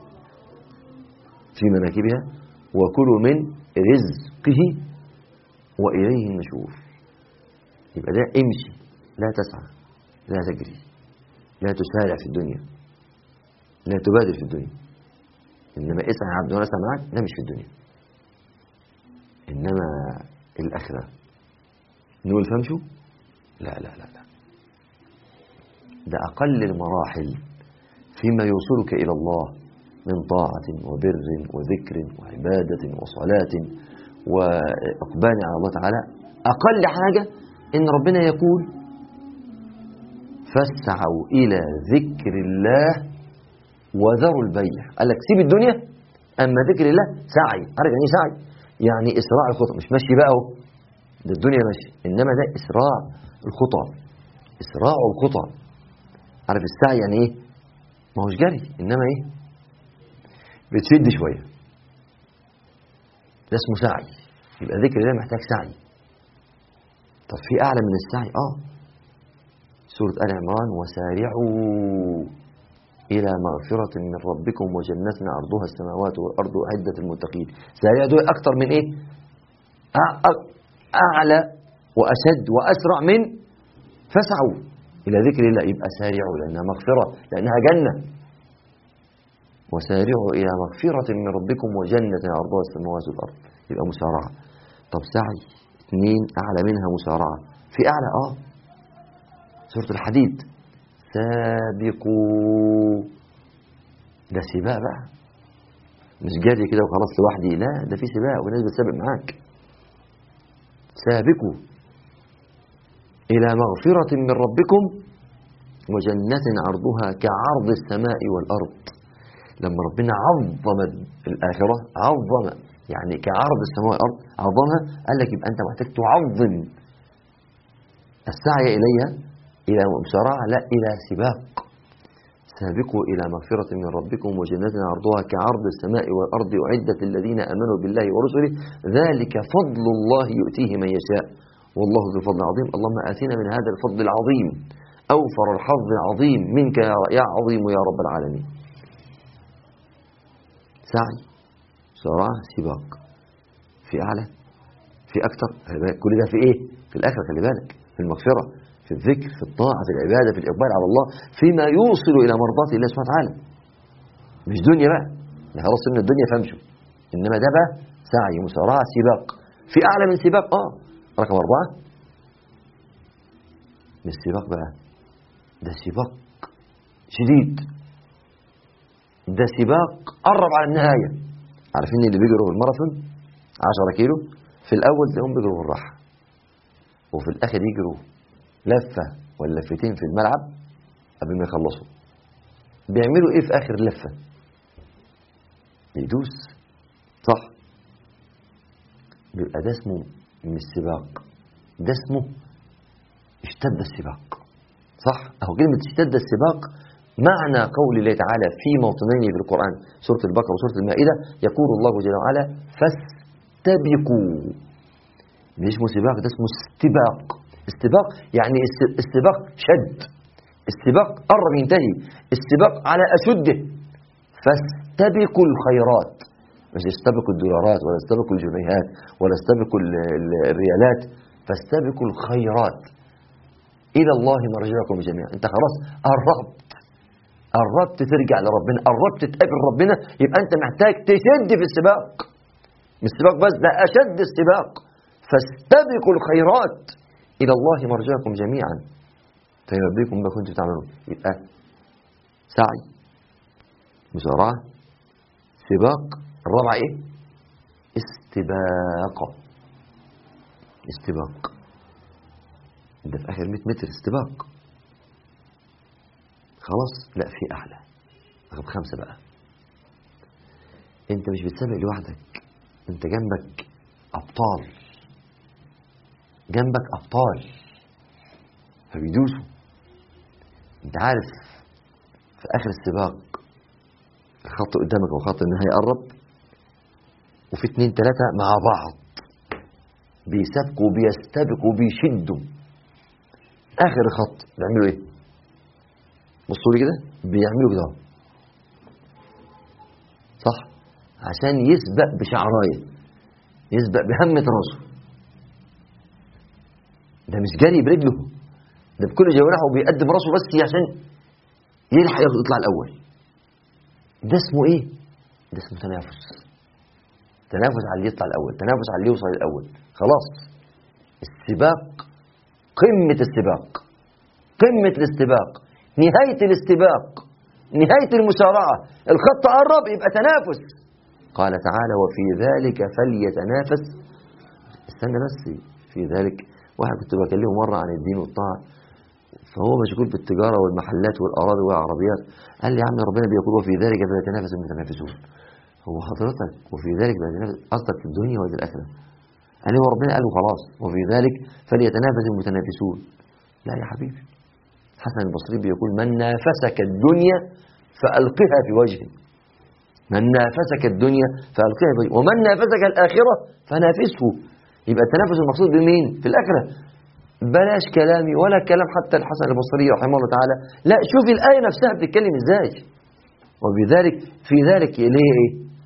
في مناكبها وكلوا من رزقه وإليه النشور يبقى ده امشي لا تسعى لا تجري لا تسارع في الدنيا لا تبادر في الدنيا إنما اسعى يا عبد ولا اسعى معاك ده مش في الدنيا إنما الآخرة نقول فهمشوا لا لا لا لا ده أقل المراحل فيما يوصلك إلى الله من طاعة وبر وذكر وعبادة وصلاة وإقبال على الله تعالى أقل حاجة إن ربنا يقول فاسعوا إلى ذكر الله وذروا البيع قال لك سيب الدنيا أما ذكر الله سعي عارف يعني إيه سعي يعني إسراع الخطى مش ماشي بقى اهو ده الدنيا ماشي إنما ده إسراع الخطى إسراع الخطى عارف السعي يعني إيه ما هوش جري إنما إيه بتشد شوية ده اسمه سعي يبقى ذكر الله محتاج سعي طب في أعلى من السعي آه سورة آل عمران وسارعوا إلى مغفرة من ربكم وجنة عرضها السماوات والأرض أعدة المتقين سارعوا دول أكتر من إيه أع- أع- أعلى وأشد وأسرع من فاسعوا إلى ذكر الله يبقى سارعوا لأنها مغفرة لأنها جنة وسارعوا إلى مغفرة من ربكم وجنة عرضها السماوات والأرض يبقى مسارعة طب سعي اثنين أعلى منها مسارعة في أعلى آه سورة الحديد سابقوا ده سباق بقى مش جاري كده وخلاص لوحدي لا ده في سباق وناس بتسابق معاك سابقوا إلى مغفرة من ربكم وجنة عرضها كعرض السماء والأرض لما ربنا عظم الآخرة عظم يعني كعرض السماء والأرض عظمها قال لك يبقى أنت محتاج تعظم السعي إليها إلى مسارعة لا إلى سباق سابقوا إلى مغفرة من ربكم وجنة عرضها كعرض السماء والأرض أعدت الذين آمنوا بالله ورسله ذلك فضل الله يؤتيه من يشاء والله ذو الفضل العظيم اللهم آتنا من هذا الفضل العظيم أوفر الحظ العظيم منك يا- يا عظيم يا رب العالمين سعي سرعة سباق في أعلى في أكتر خلي بالك كل ده في إيه؟ في الآخرة خلي بالك في المغفرة في الذكر في الطاعة في العبادة في الإقبال على الله فيما يوصل إلى مرضاة الله سبحانه وتعالى مش دنيا بقى ده خلاص من الدنيا فامشوا إنما ده بقى سعي مسارعة سباق في أعلى من سباق آه رقم أربعة مش سباق بقى ده سباق شديد ده سباق قرب على النهاية عارفين اللي بيجروا في الماراثون 10 كيلو في الأول تلاقيهم بيجروا بالراحة وفي الآخر يجروا لفة ولا لفتين في الملعب قبل ما يخلصوا بيعملوا إيه في آخر لفة بيدوس صح بيبقى ده اسمه مش سباق ده اسمه اشتد السباق صح اهو كلمة اشتد السباق معنى قول الله تعالى في موطنين في القرآن سورة البقرة وسورة المائدة يقول الله جل وعلا فاستبقوا مش اسمه سباق ده اسمه استباق استباق يعني است- السباق شد السباق قرب ينتهي السباق على أشده فاستبقوا الخيرات مش استبقوا الدولارات ولا استبقوا الجنيهات ولا استبقوا ال- ال- الريالات فاستبقوا الخيرات إلى الله مرجعكم جميعا أنت خلاص قربت قربت ترجع لربنا قربت تقابل ربنا يبقى أنت محتاج تشد في السباق مش السباق بس ده أشد السباق فاستبقوا الخيرات إلى الله مرجعكم جميعا فينبيكم ما كنتم تعملون يبقى سعي مسارعة سباق الرابعة إيه؟ استباقة استباق ده في آخر 100 متر استباق خلاص لا في أعلى رقم خمسة بقى أنت مش بتسابق لوحدك أنت جنبك أبطال جنبك أبطال فبيدوسوا أنت عارف في آخر السباق الخط قدامك وخط النهاية قرب وفي اتنين تلاتة مع بعض بيسابقوا بيستبقوا بيشدوا اخر خط بيعملوا ايه بصوا لي كده بيعملوا كده اهو. صح عشان يسبق بشعرايه يسبق بهمة راسه ده مش جري برجله ده بكل جوارحه بيقدم راسه بس عشان يلحق ياخد يطلع الاول ده اسمه ايه ده اسمه تنافس تنافس على اللي يطلع الاول تنافس على اللي يوصل الاول خلاص السباق قمة السباق قمة الاستباق نهاية الاستباق نهاية المسارعة الخط قرب يبقى تنافس قال تعالى وفي ذلك فليتنافس استنى بس في ذلك واحد كنت بكلمه مرة عن الدين والطاعة فهو مشغول بالتجارة والمحلات والأراضي والعربيات قال لي يا عم ربنا بيقول وفي ذلك فليتنافس المتنافسون هو حضرتك وفي ذلك فليتنافس قصدك في الدنيا ولا الآخرة قال لي هو ربنا قال له خلاص وفي ذلك فليتنافس المتنافسون لا يا حبيبي حسن البصري بيقول من نافسك الدنيا فألقها في وجهه من نافسك الدنيا فألقها في وجهه ومن نافسك الآخرة فنافسه يبقى التنافس المقصود بمين في الآخرة بلاش كلامي ولا كلام حتى الحسن البصري رحمه الله تعالى لا شوف الآية نفسها بتتكلم ازاي وبذلك في ذلك ليه ايه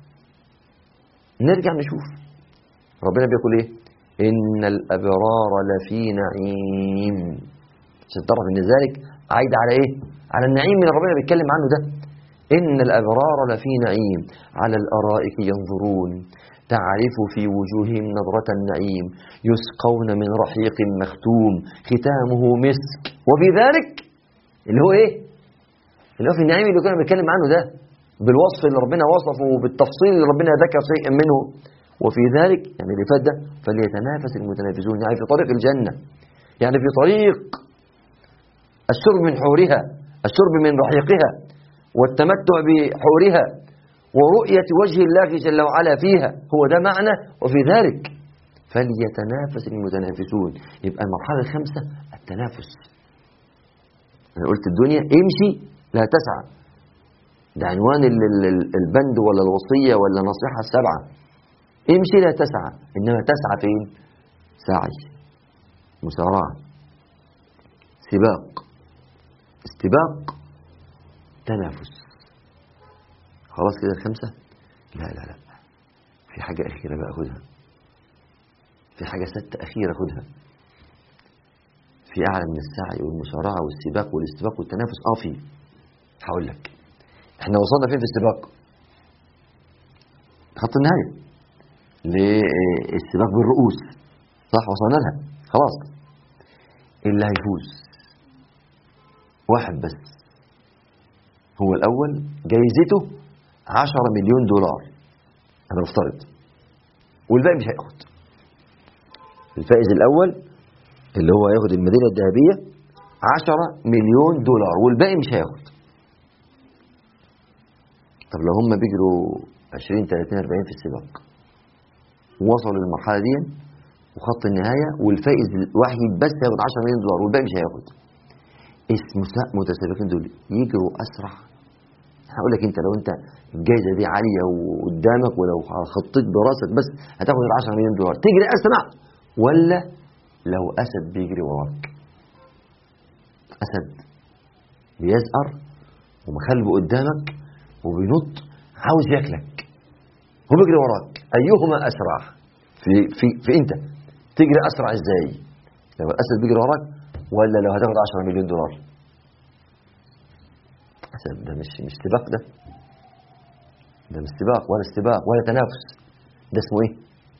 نرجع نشوف ربنا بيقول ايه إن الأبرار لفي نعيم عشان تعرف ان ذلك عايد على ايه على النعيم اللي ربنا بيتكلم عنه ده ان الابرار لفي نعيم على الارائك ينظرون تعرف في وجوههم نظرة النعيم يسقون من رحيق مختوم ختامه مسك وفي ذلك اللي هو ايه اللي هو في النعيم اللي كنا بنتكلم عنه ده بالوصف اللي ربنا وصفه وبالتفصيل اللي ربنا ذكر شيئا منه وفي ذلك يعني اللي فات ده فليتنافس المتنافسون يعني في طريق الجنة يعني في طريق الشرب من حورها الشرب من رحيقها والتمتع بحورها ورؤية وجه الله جل وعلا فيها هو ده معنى وفي ذلك فليتنافس المتنافسون يبقى المرحلة الخامسة التنافس أنا قلت الدنيا امشي لا تسعى ده عنوان ال- ال- ال- البند ولا الوصية ولا النصيحة السبعة امشي لا تسعى إنما تسعى فين سعي مسارعة سباق استباق تنافس خلاص كده الخمسة لا لا لا في حاجة أخيرة بقى خدها في حاجة ستة أخيرة خدها في أعلى من السعي والمسارعة والسباق والاستباق والتنافس اه في هقول لك احنا وصلنا فين في السباق خط النهاية للسباق بالرؤوس صح وصلنا لها خلاص اللي هيفوز واحد بس هو الأول جايزته 10 مليون دولار أنا بفترض والباقي مش هياخد الفائز الأول اللي هو هياخد الميدالية الذهبية 10 مليون دولار والباقي مش هياخد طب لو هم بيجروا 20 30 40 في السباق وصلوا للمرحلة دي وخط النهاية والفائز الوحيد بس هياخد 10 مليون دولار والباقي مش هياخد اسم متسابقين دول يجروا اسرع هقول لك انت لو انت الجائزه دي عاليه وقدامك ولو خطيت براسك بس هتاخد ال 10 مليون دولار تجري اسرع ولا لو اسد بيجري وراك اسد بيزقر ومخلبه قدامك وبينط عاوز ياكلك هو بيجري وراك ايهما اسرع في في في انت تجري اسرع ازاي لو الاسد بيجري وراك ولا لو هتاخد 10 مليون دولار حسب ده مش مش سباق ده ده مش سباق ولا استباق ولا تنافس ده اسمه ايه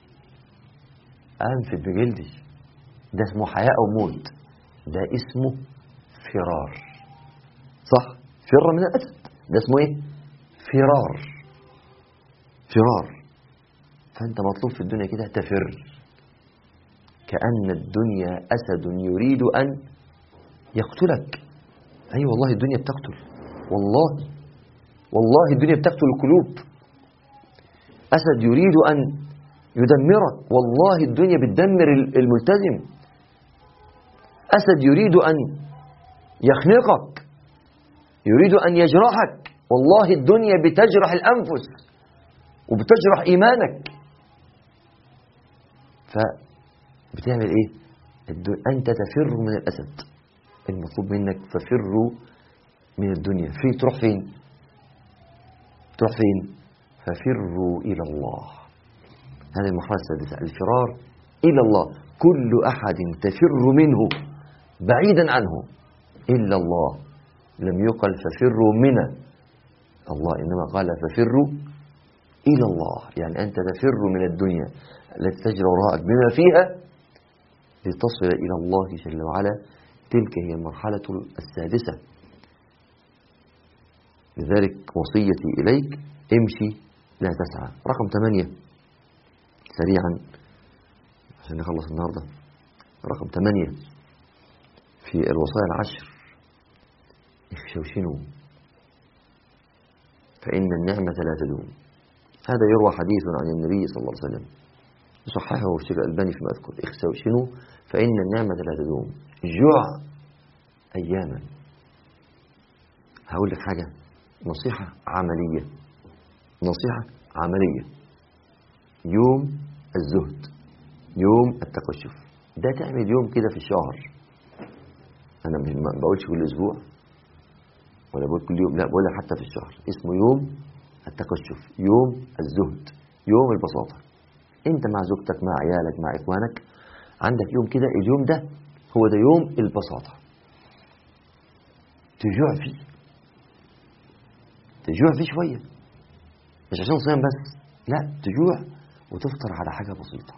انف بجلدي ده اسمه حياة او موت ده اسمه فرار صح فر من الاسد ده اسمه ايه فرار فرار فانت مطلوب في الدنيا كده تفر كأن الدنيا أسد يريد أن يقتلك أي أيوة والله الدنيا بتقتل والله والله الدنيا بتقتل القلوب أسد يريد أن يدمرك والله الدنيا بتدمر الملتزم أسد يريد أن يخنقك يريد أن يجرحك والله الدنيا بتجرح الأنفس وبتجرح إيمانك ف بتعمل ايه انت تفر من الاسد المطلوب منك ففروا من الدنيا في تروح فين تروح فين ففروا الى الله هذه المرحله السادسه الفرار الى الله كل احد تفر منه بعيدا عنه الا الله لم يقل ففروا من الله إنما قال ففروا إلى الله يعني أنت تفر من الدنيا التي تجري وراءك بما فيها لتصل إلى الله جل وعلا تلك هي المرحلة السادسة لذلك وصيتي إليك امشي لا تسعى رقم ثمانية سريعا عشان نخلص النهاردة رقم ثمانية في الوصايا العشر اخشوشنوا فإن النعمة لا تدوم هذا يروى حديث عن النبي صلى الله عليه وسلم صححه الشيخ الألباني فيما أذكر اخشوشنوا فإن النعمة لا تدوم جوع أياما هقول لك حاجة نصيحة عملية نصيحة عملية يوم الزهد يوم التقشف ده تعمل يوم كده في الشهر أنا مش ما بقولش كل أسبوع ولا بقول كل يوم لا بقولها حتى في الشهر اسمه يوم التقشف يوم الزهد يوم البساطة انت مع زوجتك مع عيالك مع اخوانك عندك يوم كده اليوم ده هو ده يوم البساطة تجوع فيه تجوع فيه شوية مش عشان صيام بس لا تجوع وتفطر على حاجة بسيطة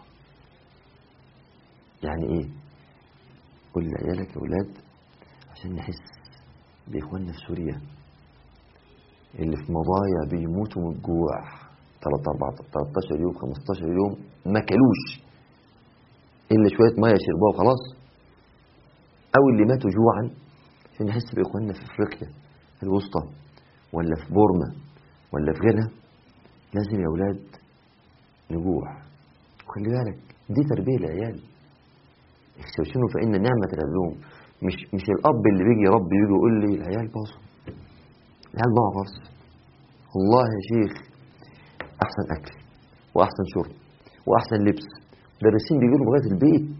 يعني ايه قول لعيالك يا ولاد عشان نحس بإخواننا في سوريا اللي في مضايا بيموتوا من الجوع 3 4 13 يوم 15 يوم ما كلوش الا شويه ميه شربوها وخلاص او اللي ماتوا جوعا عشان نحس باخواننا في افريقيا الوسطى ولا في بورما ولا في غيرها لازم يا اولاد نجوع وخلي بالك دي تربيه العيال اخشوشنوا فان نعمه العلوم مش مش الاب اللي بيجي يربي يجي يقول لي العيال باصوا العيال ضاعوا خالص والله يا شيخ احسن اكل واحسن شرب واحسن لبس مدرسين بيجوا لغايه البيت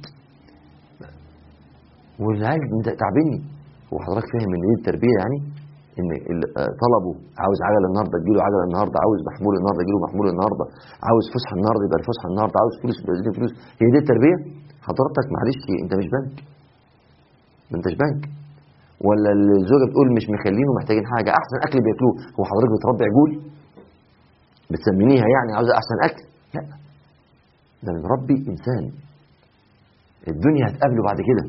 والعيال تعبني هو حضرتك فاهم ان دي التربيه يعني ان ال- آه طلبه عاوز عجله النهارده تجيله عجله النهارده عاوز محمول النهارده يجيله محمول النهارده عاوز فسحه النهارده يبقى الفسحه النهارده عاوز فلوس يبقى يديله فلوس هي دي التربيه حضرتك معلش انت مش بنك ما انتش بنك ولا الزوجه بتقول مش مخلين ومحتاجين حاجه احسن اكل بياكلوه هو حضرتك بتربي عجول بتسمينيها يعني عاوزه احسن اكل لا ده بنربي انسان الدنيا هتقابله بعد كده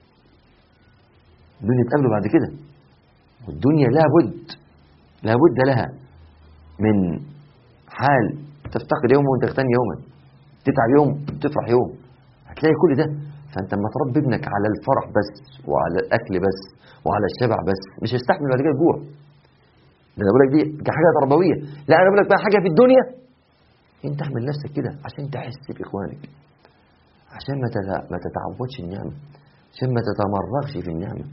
الدنيا هتقابله بعد كده والدنيا لابد لابد لها من حال تفتقد يوم وتغتني يوما تتعب يوم تفرح يوم هتلاقي كل ده فانت لما تربي ابنك على الفرح بس وعلى الاكل بس وعلى الشبع بس مش هيستحمل بعد كده الجوع ده انا بقول لك دي دي حاجه تربويه لا انا بقول لك بقى حاجه في الدنيا انت اعمل نفسك كده عشان تحس باخوانك عشان ما تت- ما تتعودش النعمه عشان ما تتمرغش في النعمه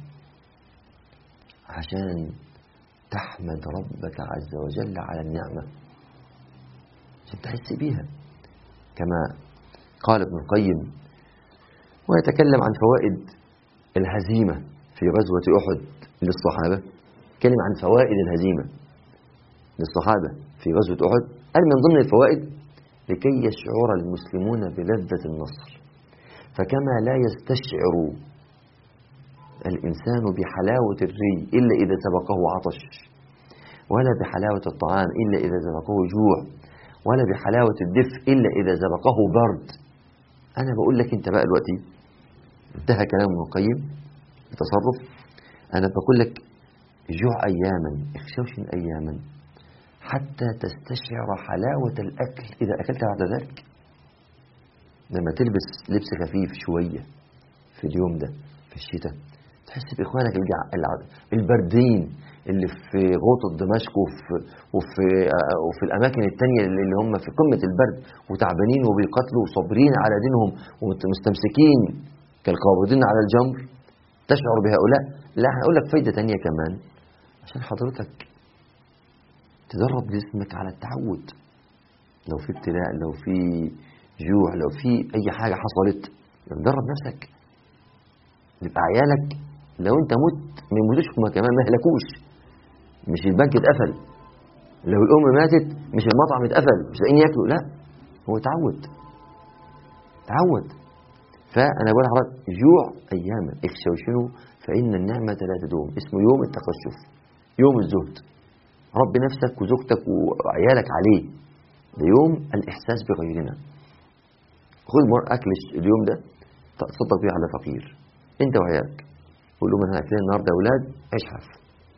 عشان تحمد ربك عز وجل على النعمه عشان تحس بيها كما قال ابن القيم ويتكلم عن فوائد الهزيمه في غزوه احد للصحابه اتكلم عن فوائد الهزيمه للصحابه في غزوه احد قال من ضمن الفوائد لكي يشعر المسلمون بلذة النصر فكما لا يستشعر الإنسان بحلاوة الري إلا إذا سبقه عطش ولا بحلاوة الطعام إلا إذا سبقه جوع ولا بحلاوة الدفء إلا إذا سبقه برد أنا بقول لك أنت بقى دلوقتي انتهى كلام ابن القيم التصرف أنا بقول لك جوع أياما اخشوش أياما حتى تستشعر حلاوة الأكل إذا أكلت بعد ذلك لما تلبس لبس خفيف شوية في اليوم ده في الشتاء تحس بإخوانك الجع... الع- الباردين اللي في غوطة دمشق وفي, وفي, آه، وفي الأماكن التانية اللي اللي هم في قمة البرد وتعبانين وبيقاتلوا وصابرين على دينهم ومستمسكين كالقابضين على الجمر تشعر بهؤلاء لا هقول لك فايدة تانية كمان عشان حضرتك تدرب جسمك على التعود لو في ابتلاء لو في جوع لو في اي حاجه حصلت درب نفسك يبقى عيالك لو انت مت ما يموتوش هما كمان ما يهلكوش مش البنك اتقفل لو الام ماتت مش المطعم اتقفل مش لاقيين ياكلوا لا هو تعود تعود فانا بقول لحضرتك جوع اياما اخشوشنوا فان النعمه لا تدوم اسمه يوم التقشف يوم الزهد ربي نفسك وزوجتك وعيالك عليه ده يوم الإحساس بغيرنا خذ مر أكل اليوم ده تصدق بيه على فقير أنت وعيالك قول لهم أنا أكلين النهاردة يا أولاد عيش حف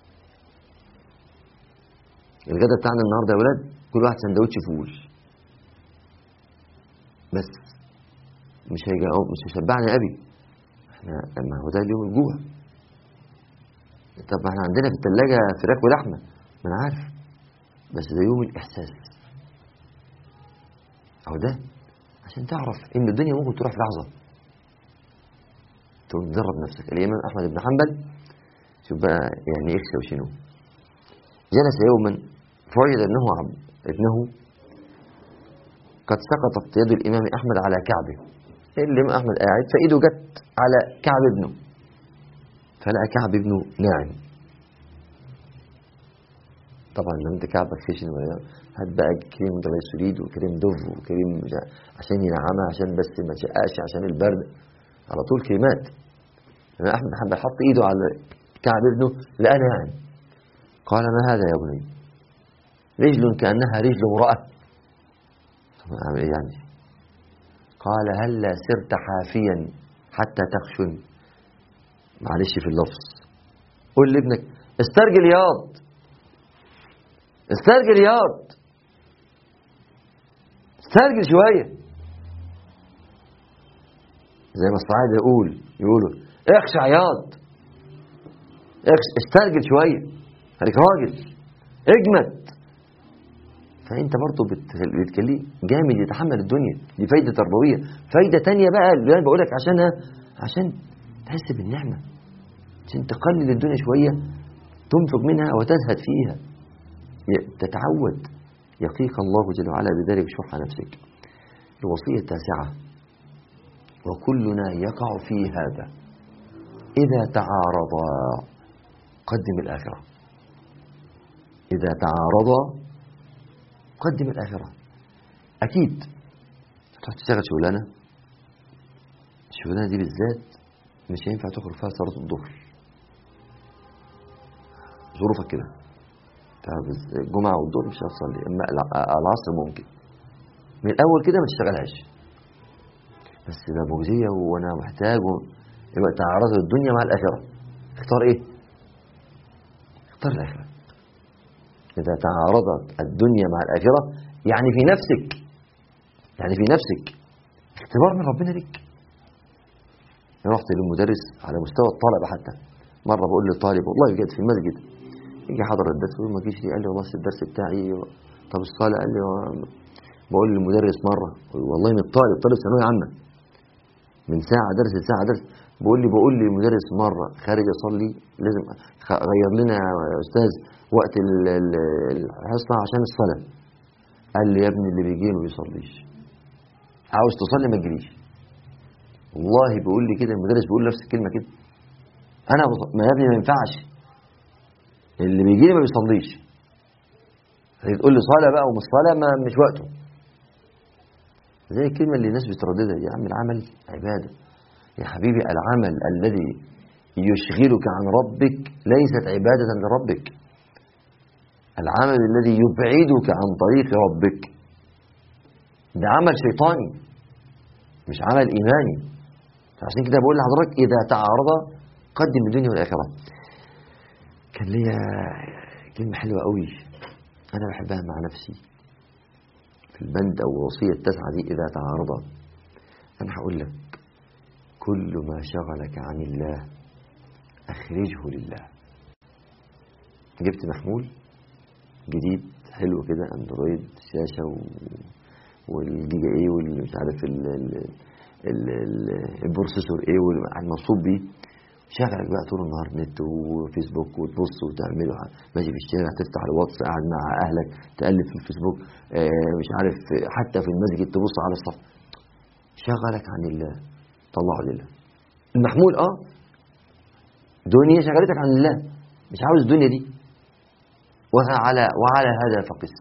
الغدا بتاعنا النهاردة يا أولاد كل واحد سندوتش فول بس مش هيجي مش هيشبعني أبي احنا ما هو ده اليوم الجوع طب احنا عندنا في الثلاجة فراخ ولحمة ما انا عارف بس ده يوم الإحساس أو ده عشان تعرف إن الدنيا ممكن تروح في لحظة تقوم تدرب نفسك الإمام أحمد بن حنبل شوف بقى يعني يخشى وشنو جلس يوما فوجد أنه عبد ابنه قد سقطت يد الإمام أحمد على كعبه الإمام أحمد قاعد فإيده جت على كعب ابنه فلقى كعب ابنه ناعم طبعا لما انت كعبك خشن ولا هات بقى كريم جليسوليد وكريم دوف وكريم عشان ينعمها عشان بس ما تشقاش عشان البرد على طول كريمات انا احمد حنبل حط ايده على كعب ابنه لقى ناعم قال ما هذا يا بني رجل كانها رجل امراه يعني قال هلا سرت حافيا حتى تخشن معلش في اللفظ قول لابنك استرجل ياض استرجل ياض استرجل شوية زي ما الصعايدة يقول يقولوا اخشع ياض اخش استرجل شوية خليك راجل اجمد فانت برضه بتخليه جامد يتحمل الدنيا دي فايدة تربوية فايدة تانية بقى اللي انا بقول لك عشانها عشان تحس بالنعمة عشان تقلل الدنيا شوية تنفق منها وتزهد فيها تتعود يقيك الله جل وعلا بذلك شح نفسك الوصية التاسعة وكلنا يقع في هذا إذا تعارضا قدم الآخرة إذا تعارضا قدم الآخرة أكيد تروح تشتغل شغلانة الشغلانة دي بالذات مش هينفع تخرج فيها صلاة الظهر ظروفك كده الجمعة والظهر مش هتصلي اما العصر ممكن من الأول كده ما تشتغلهاش بس ده مجزية وأنا محتاج يبقى تعارض الدنيا مع الآخرة اختار إيه؟ اختار الآخرة إذا تعارضت الدنيا مع الآخرة يعني في نفسك يعني في نفسك اختبار من ربنا لك رحت للمدرس على مستوى الطلبة حتى مرة بقول للطالب والله جيت في المسجد يجي حضر الدرس وما جيش لي قال لي والله الدرس بتاعي طب الصلاة قال لي بقول للمدرس مرة والله من الطالب طالب ثانوية عامة من ساعة درس لساعة درس بقول لي بقول لي المدرس مرة خارج أصلي لازم غير لنا يا أستاذ وقت الحصة عشان الصلاة قال لي يا ابني اللي بيجي ما بيصليش عاوز تصلي ما تجريش والله بيقول لي كده المدرس بيقول نفس الكلمة كده أنا بص... ما يا ابني ما ينفعش اللي بيجي لي ما بيصليش تقول لي صلاة بقى ومش صلاة ما مش وقته زي الكلمة اللي الناس بترددها يا عم العمل عبادة يا حبيبي العمل الذي يشغلك عن ربك ليست عبادة لربك العمل الذي يبعدك عن طريق ربك ده عمل شيطاني مش عمل إيماني عشان كده بقول لحضرتك إذا تعارض قدم الدنيا والآخرة كان ليا كلمة حلوة قوي أنا بحبها مع نفسي في البند أو الوصية التاسعة دي إذا تعارض أنا هقول لك كل ما شغلك عن الله أخرجه لله جبت محمول جديد حلو كده اندرويد شاشة و... والجيجا ايه والمش عارف ال... ال... ال... ال... البروسيسور ايه والمنصوب بيه شغلك بقى طول النهار نت وفيسبوك وتبص وتعمله ماشي في الشارع تفتح الواتس قاعد مع اهلك تقلب في الفيسبوك آه مش عارف حتى في المسجد تبص على الصف شغلك عن الله طلعه لله المحمول اه دنيا شغلتك عن الله مش عاوز الدنيا دي وعلى وعلى هذا فقس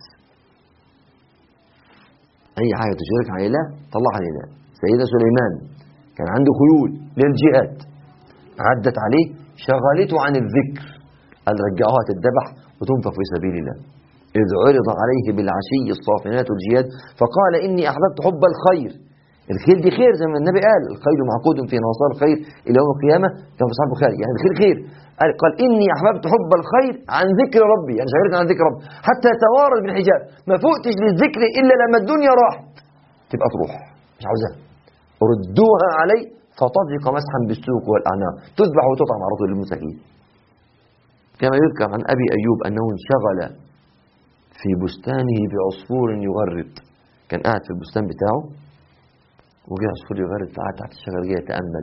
أي حاجة تشغلك عن الله طلعها لله سيدنا سليمان كان عنده خيول للجهاد عدت عليه شغلته عن الذكر قال رجعوها تتذبح وتنفق في سبيل الله إذ عرض عليه بالعشي الصافنات الجياد فقال إني أحببت حب الخير الخير دي خير زي ما النبي قال الخير معقود في نواصر الخير إلى يوم القيامة كان في صحيح البخاري يعني الخير خير قال, قال إني أحببت حب الخير عن ذكر ربي يعني شغلت عن ذكر ربي حتى توارد بالحجاب ما فوقتش للذكر إلا لما الدنيا راحت تبقى تروح مش عاوزاها ردوها علي فطفق مسحا بالسوق والأعناق تذبح وتطعم على طول للمساكين كما يذكر عن أبي أيوب أنه انشغل في بستانه بعصفور يغرد كان قاعد في البستان بتاعه وجه عصفور يغرد قعد تحت الشجرة جه يتأمل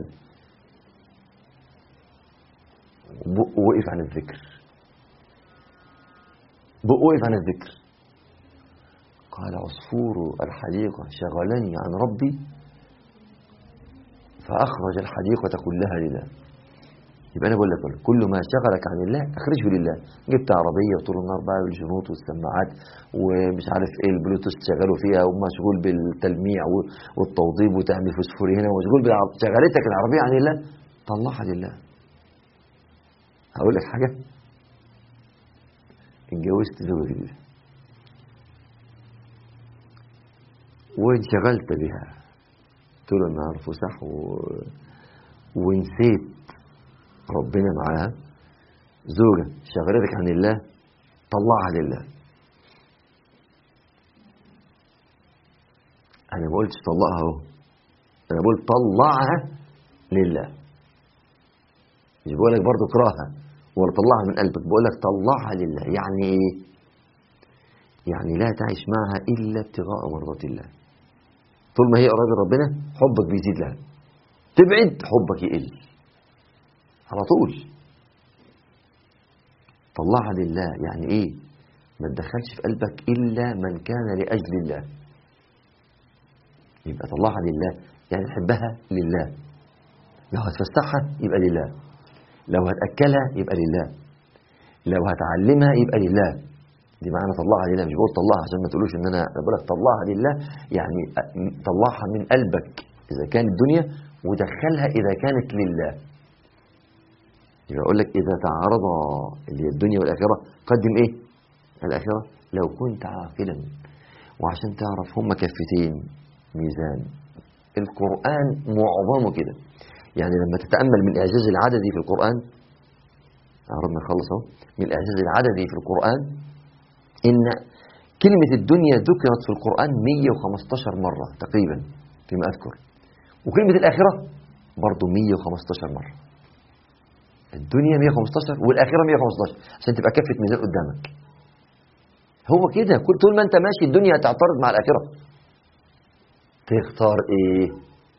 بقه وقف عن الذكر بقه وقف عن الذكر قال عصفور الحديقة شغلني عن ربي فأخرج الحديقة كلها لله يبقى أنا بقول لك كل ما شغلك عن الله أخرجه لله جبت عربية وطول النهار بقى بالجنوط والسماعات ومش عارف إيه البلوتوث تشغله فيها ومشغول بالتلميع و- والتوضيب وتعمل فوسفور هنا ومشغول بالع- شغلتك العربية عن الله طلعها لله هقول لك حاجة اتجوزت زوجة جديدة وانشغلت بها طول النهار فسح و... ونسيت ربنا معاها زوجة شغلتك عن الله طلعها لله أنا ما قلتش طلقها أهو أنا بقول طلعها لله مش بقول لك برضه اكرهها ولا طلعها من قلبك بقول لك طلعها لله يعني ايه؟ يعني لا تعيش معها الا ابتغاء مرضات الله طول ما هي قريبه ربنا حبك بيزيد لها تبعد حبك يقل على طول طلعها لله يعني ايه ما تدخلش في قلبك الا من كان لاجل الله يبقى طلعها لله يعني تحبها لله لو هتفسحها يبقى لله لو هتأكلها يبقى لله لو هتعلمها يبقى لله دي معنى طلعها لله مش بقول طلعها عشان ما تقولوش ان انا أنا بقول لك طلعها لله يعني طلعها من قلبك اذا كانت الدنيا ودخلها اذا كانت لله يبقى اقول لك اذا تعارض اللي هي الدنيا والاخره قدم ايه الاخره لو كنت عاقلا وعشان تعرف هما كفتين ميزان القران معظمه كده يعني لما تتامل من الاعجاز العددي في القران قربنا نخلص اهو من الاعجاز العددي في القران ان كلمه الدنيا ذكرت في القران 115 مره تقريبا فيما اذكر وكلمه الاخره برضه 115 مره الدنيا 115 والاخره 115 عشان تبقى كفه ميزان قدامك هو كده كل طول ما انت ماشي الدنيا هتعترض مع الاخره تختار ايه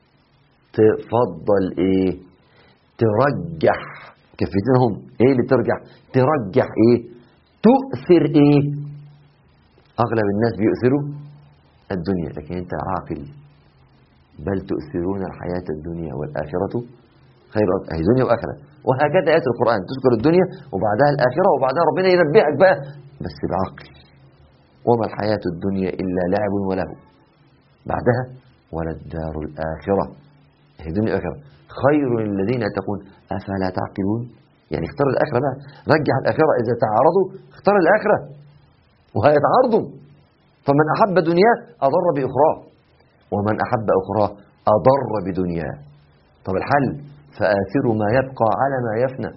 تفضل ايه ترجح كفتين هم ايه اللي ترجع ترجح ايه تؤثر ايه اغلب الناس بيؤثروا الدنيا لكن انت عاقل بل تؤثرون الحياة الدنيا والآخرة خير أي دنيا وآخرة وهكذا آيات القرآن تذكر الدنيا وبعدها الآخرة وبعدها ربنا ينبهك بقى بس بعقل وما الحياة الدنيا إلا لعب وله بعدها ولا الدار الآخرة هي دنيا الآخرة خير الذين يتقون أفلا تعقلون يعني اختار الآخرة بقى رجع الآخرة إذا تعارضوا اختار الآخرة وهيتعارضوا فمن أحب دنياه أضر بأخراه ومن أحب أخراه أضر بدنياه طب الحل فآثروا ما يبقى على ما يفنى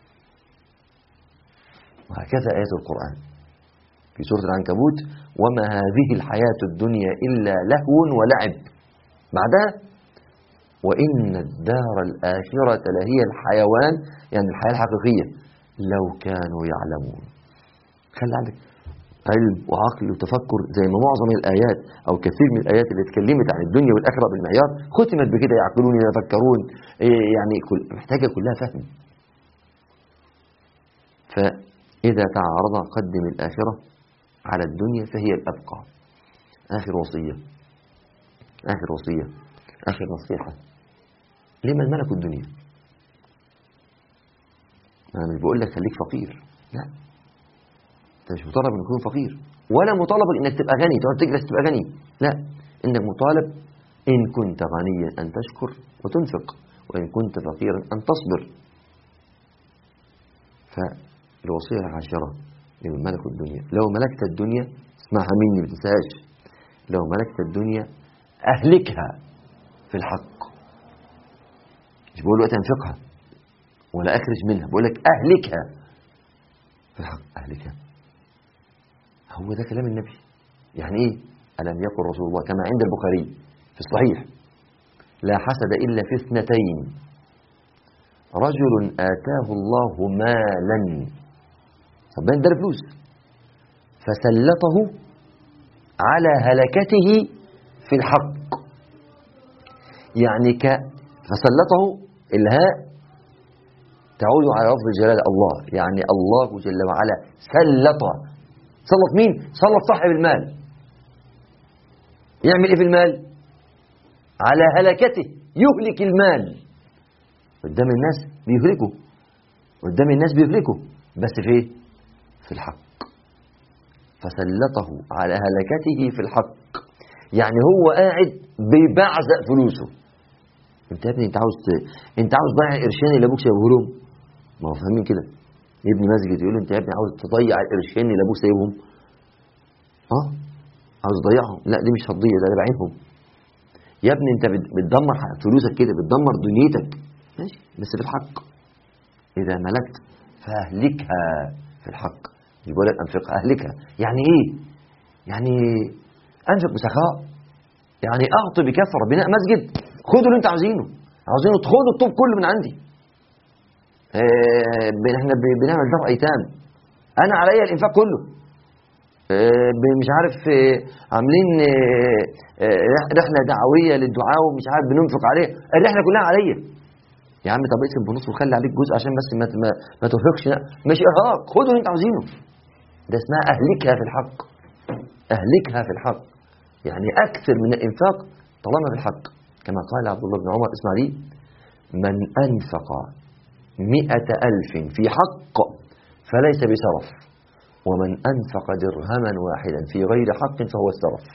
وهكذا آيات القرآن في سورة العنكبوت وما هذه الحياة الدنيا إلا لهو ولعب بعدها وإن الدار الآخرة لهي الحيوان يعني الحياة الحقيقية لو كانوا يعلمون خلي عندك علم وعقل وتفكر زي ما معظم الآيات أو كثير من الآيات اللي اتكلمت عن الدنيا والآخرة بالمعيار ختمت بكده يعقلون يتفكرون إيه يعني كل محتاجة كلها فهم فإذا تعارض قدم الآخرة على الدنيا فهي الأبقى آخر وصية آخر وصية آخر نصيحة لمن ملك الدنيا أنا مش بقول لك خليك فقير لا انت مش مطالب انك تكون فقير ولا مطالب انك تبقى غني تقعد تجلس تبقى غني لا انك مطالب ان كنت غنيا ان تشكر وتنفق وان كنت فقيرا ان تصبر فالوصيه العاشره لمن ملكوا الدنيا لو ملكت الدنيا اسمعها مني ما تنساهاش لو ملكت الدنيا أهلكها في الحق مش بقول وقت أنفقها ولا أخرج منها بقول لك أهلكها في الحق أهلكها هو ده كلام النبي يعني إيه ألم يقل رسول الله كما عند البخاري في الصحيح لا حسد إلا في اثنتين رجل آتاه الله مالا طب ده فلوس فسلطه على هلكته في الحق يعني ك فسلطه الهاء تعود على لفظ الجلالة الله يعني الله جل وعلا سلط سلط مين؟ سلط صاحب المال يعمل ايه في المال؟ على هلكته يهلك المال قدام الناس بيهلكه قدام الناس بيهلكه بس في ايه؟ في الحق فسلطه على هلكته في الحق يعني هو قاعد بيبعزق فلوسه انت يا ابني انت عاوز ت- انت عاوز ضيع القرشين اللي ابوك سايبه لهم ما هو فاهمين كده يبني مسجد يقول له انت يا ابني عاوز تضيع القرشين اللي ابوك سايبهم اه عاوز تضيعهم لا دي مش هتضيع ده بعينهم يا ابني انت بت- بتدمر ح- فلوسك كده بتدمر دنيتك ماشي بس في الحق اذا ملكت فاهلكها في الحق مش بقول لك انفقها اهلكها يعني ايه يعني انفق بسخاء يعني اعطي بكثره بناء مسجد خدوا اللي انت عاوزينه عاوزينه خدوا الطوب كله من عندي آه، بن- احنا ب- بنعمل دار ايتام انا عليا الانفاق كله آه، ب- مش عارف آه، عاملين آه، آه، رح- رحله دعويه للدعاء ومش عارف بننفق عليها الرحله كلها عليا يا عم طب اقسم بنص وخلي عليك جزء عشان بس ما ما, ما ترهقش لا. مش ارهاق خدوا اللي انت عاوزينه ده اسمها اهلكها في الحق اهلكها في الحق يعني اكثر من الانفاق طالما في الحق كما قال عبد الله بن عمر اسمع لي من انفق مئة ألف في حق فليس بسرف ومن أنفق درهما واحدا في غير حق فهو السرف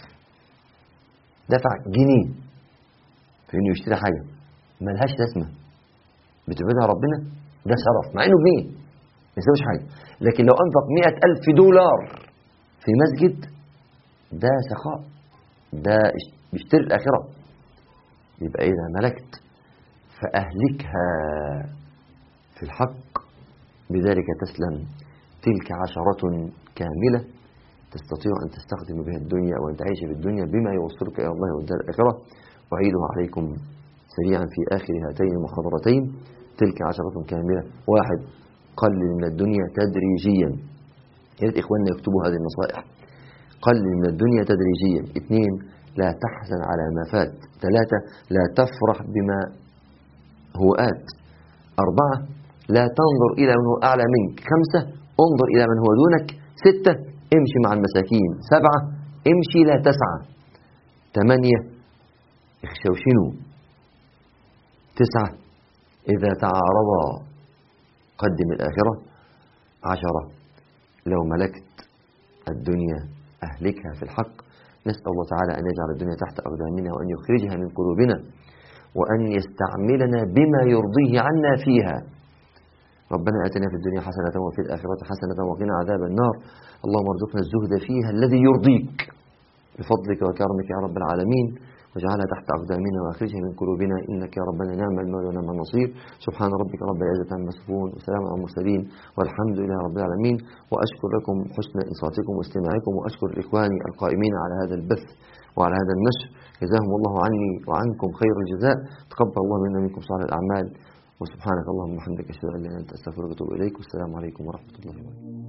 دفع جنيه في انه يشتري حاجة ملهاش لازمة بتبعدها ربنا ده سرف مع انه جنيه ما يساويش حاجة لكن لو أنفق مئة ألف دولار في مسجد ده سخاء ده بيشتري الآخرة يبقى إذا ملكت فأهلكها في الحق بذلك تسلم تلك عشرة كاملة تستطيع أن تستخدم بها الدنيا وأن تعيش في الدنيا بما يوصلك إلى الله والدار الآخرة أعيدها عليكم سريعا في آخر هاتين المحاضرتين تلك عشرة كاملة واحد قلل من الدنيا تدريجيا يا ريت إخواننا يكتبوا هذه النصائح قلل من الدنيا تدريجيا اثنين لا تحزن على ما فات ثلاثة لا تفرح بما هو آت أربعة لا تنظر إلى من هو أعلى منك خمسة انظر إلى من هو دونك ستة امشي مع المساكين سبعة امشي لا تسعى ثمانية اخشوشنوا تسعة إذا تعارضا قدم الآخرة عشرة لو ملكت الدنيا أهلكها في الحق نسأل الله تعالى أن يجعل الدنيا تحت أقدامنا وأن يخرجها من قلوبنا وأن يستعملنا بما يرضيه عنا فيها ربنا آتنا في الدنيا حسنة وفي الآخرة حسنة وقنا عذاب النار اللهم ارزقنا الزهد فيها الذي يرضيك بفضلك وكرمك يا رب العالمين واجعلها تحت أقدامنا وأخرجها من قلوبنا إنك يا ربنا نعم المولى ونعم النصير سبحان ربك رب العزة عما يصفون وسلام على المرسلين والحمد لله رب العالمين وأشكر لكم حسن إنصاتكم واستماعكم وأشكر إخواني القائمين على هذا البث وعلى هذا النشر جزاهم الله عني وعنكم خير الجزاء تقبل الله منا منكم صالح الأعمال وسبحانك اللهم وبحمدك أشهد أن لا إله إلا أنت أستغفرك وأتوب إليك والسلام عليكم ورحمة الله وبركاته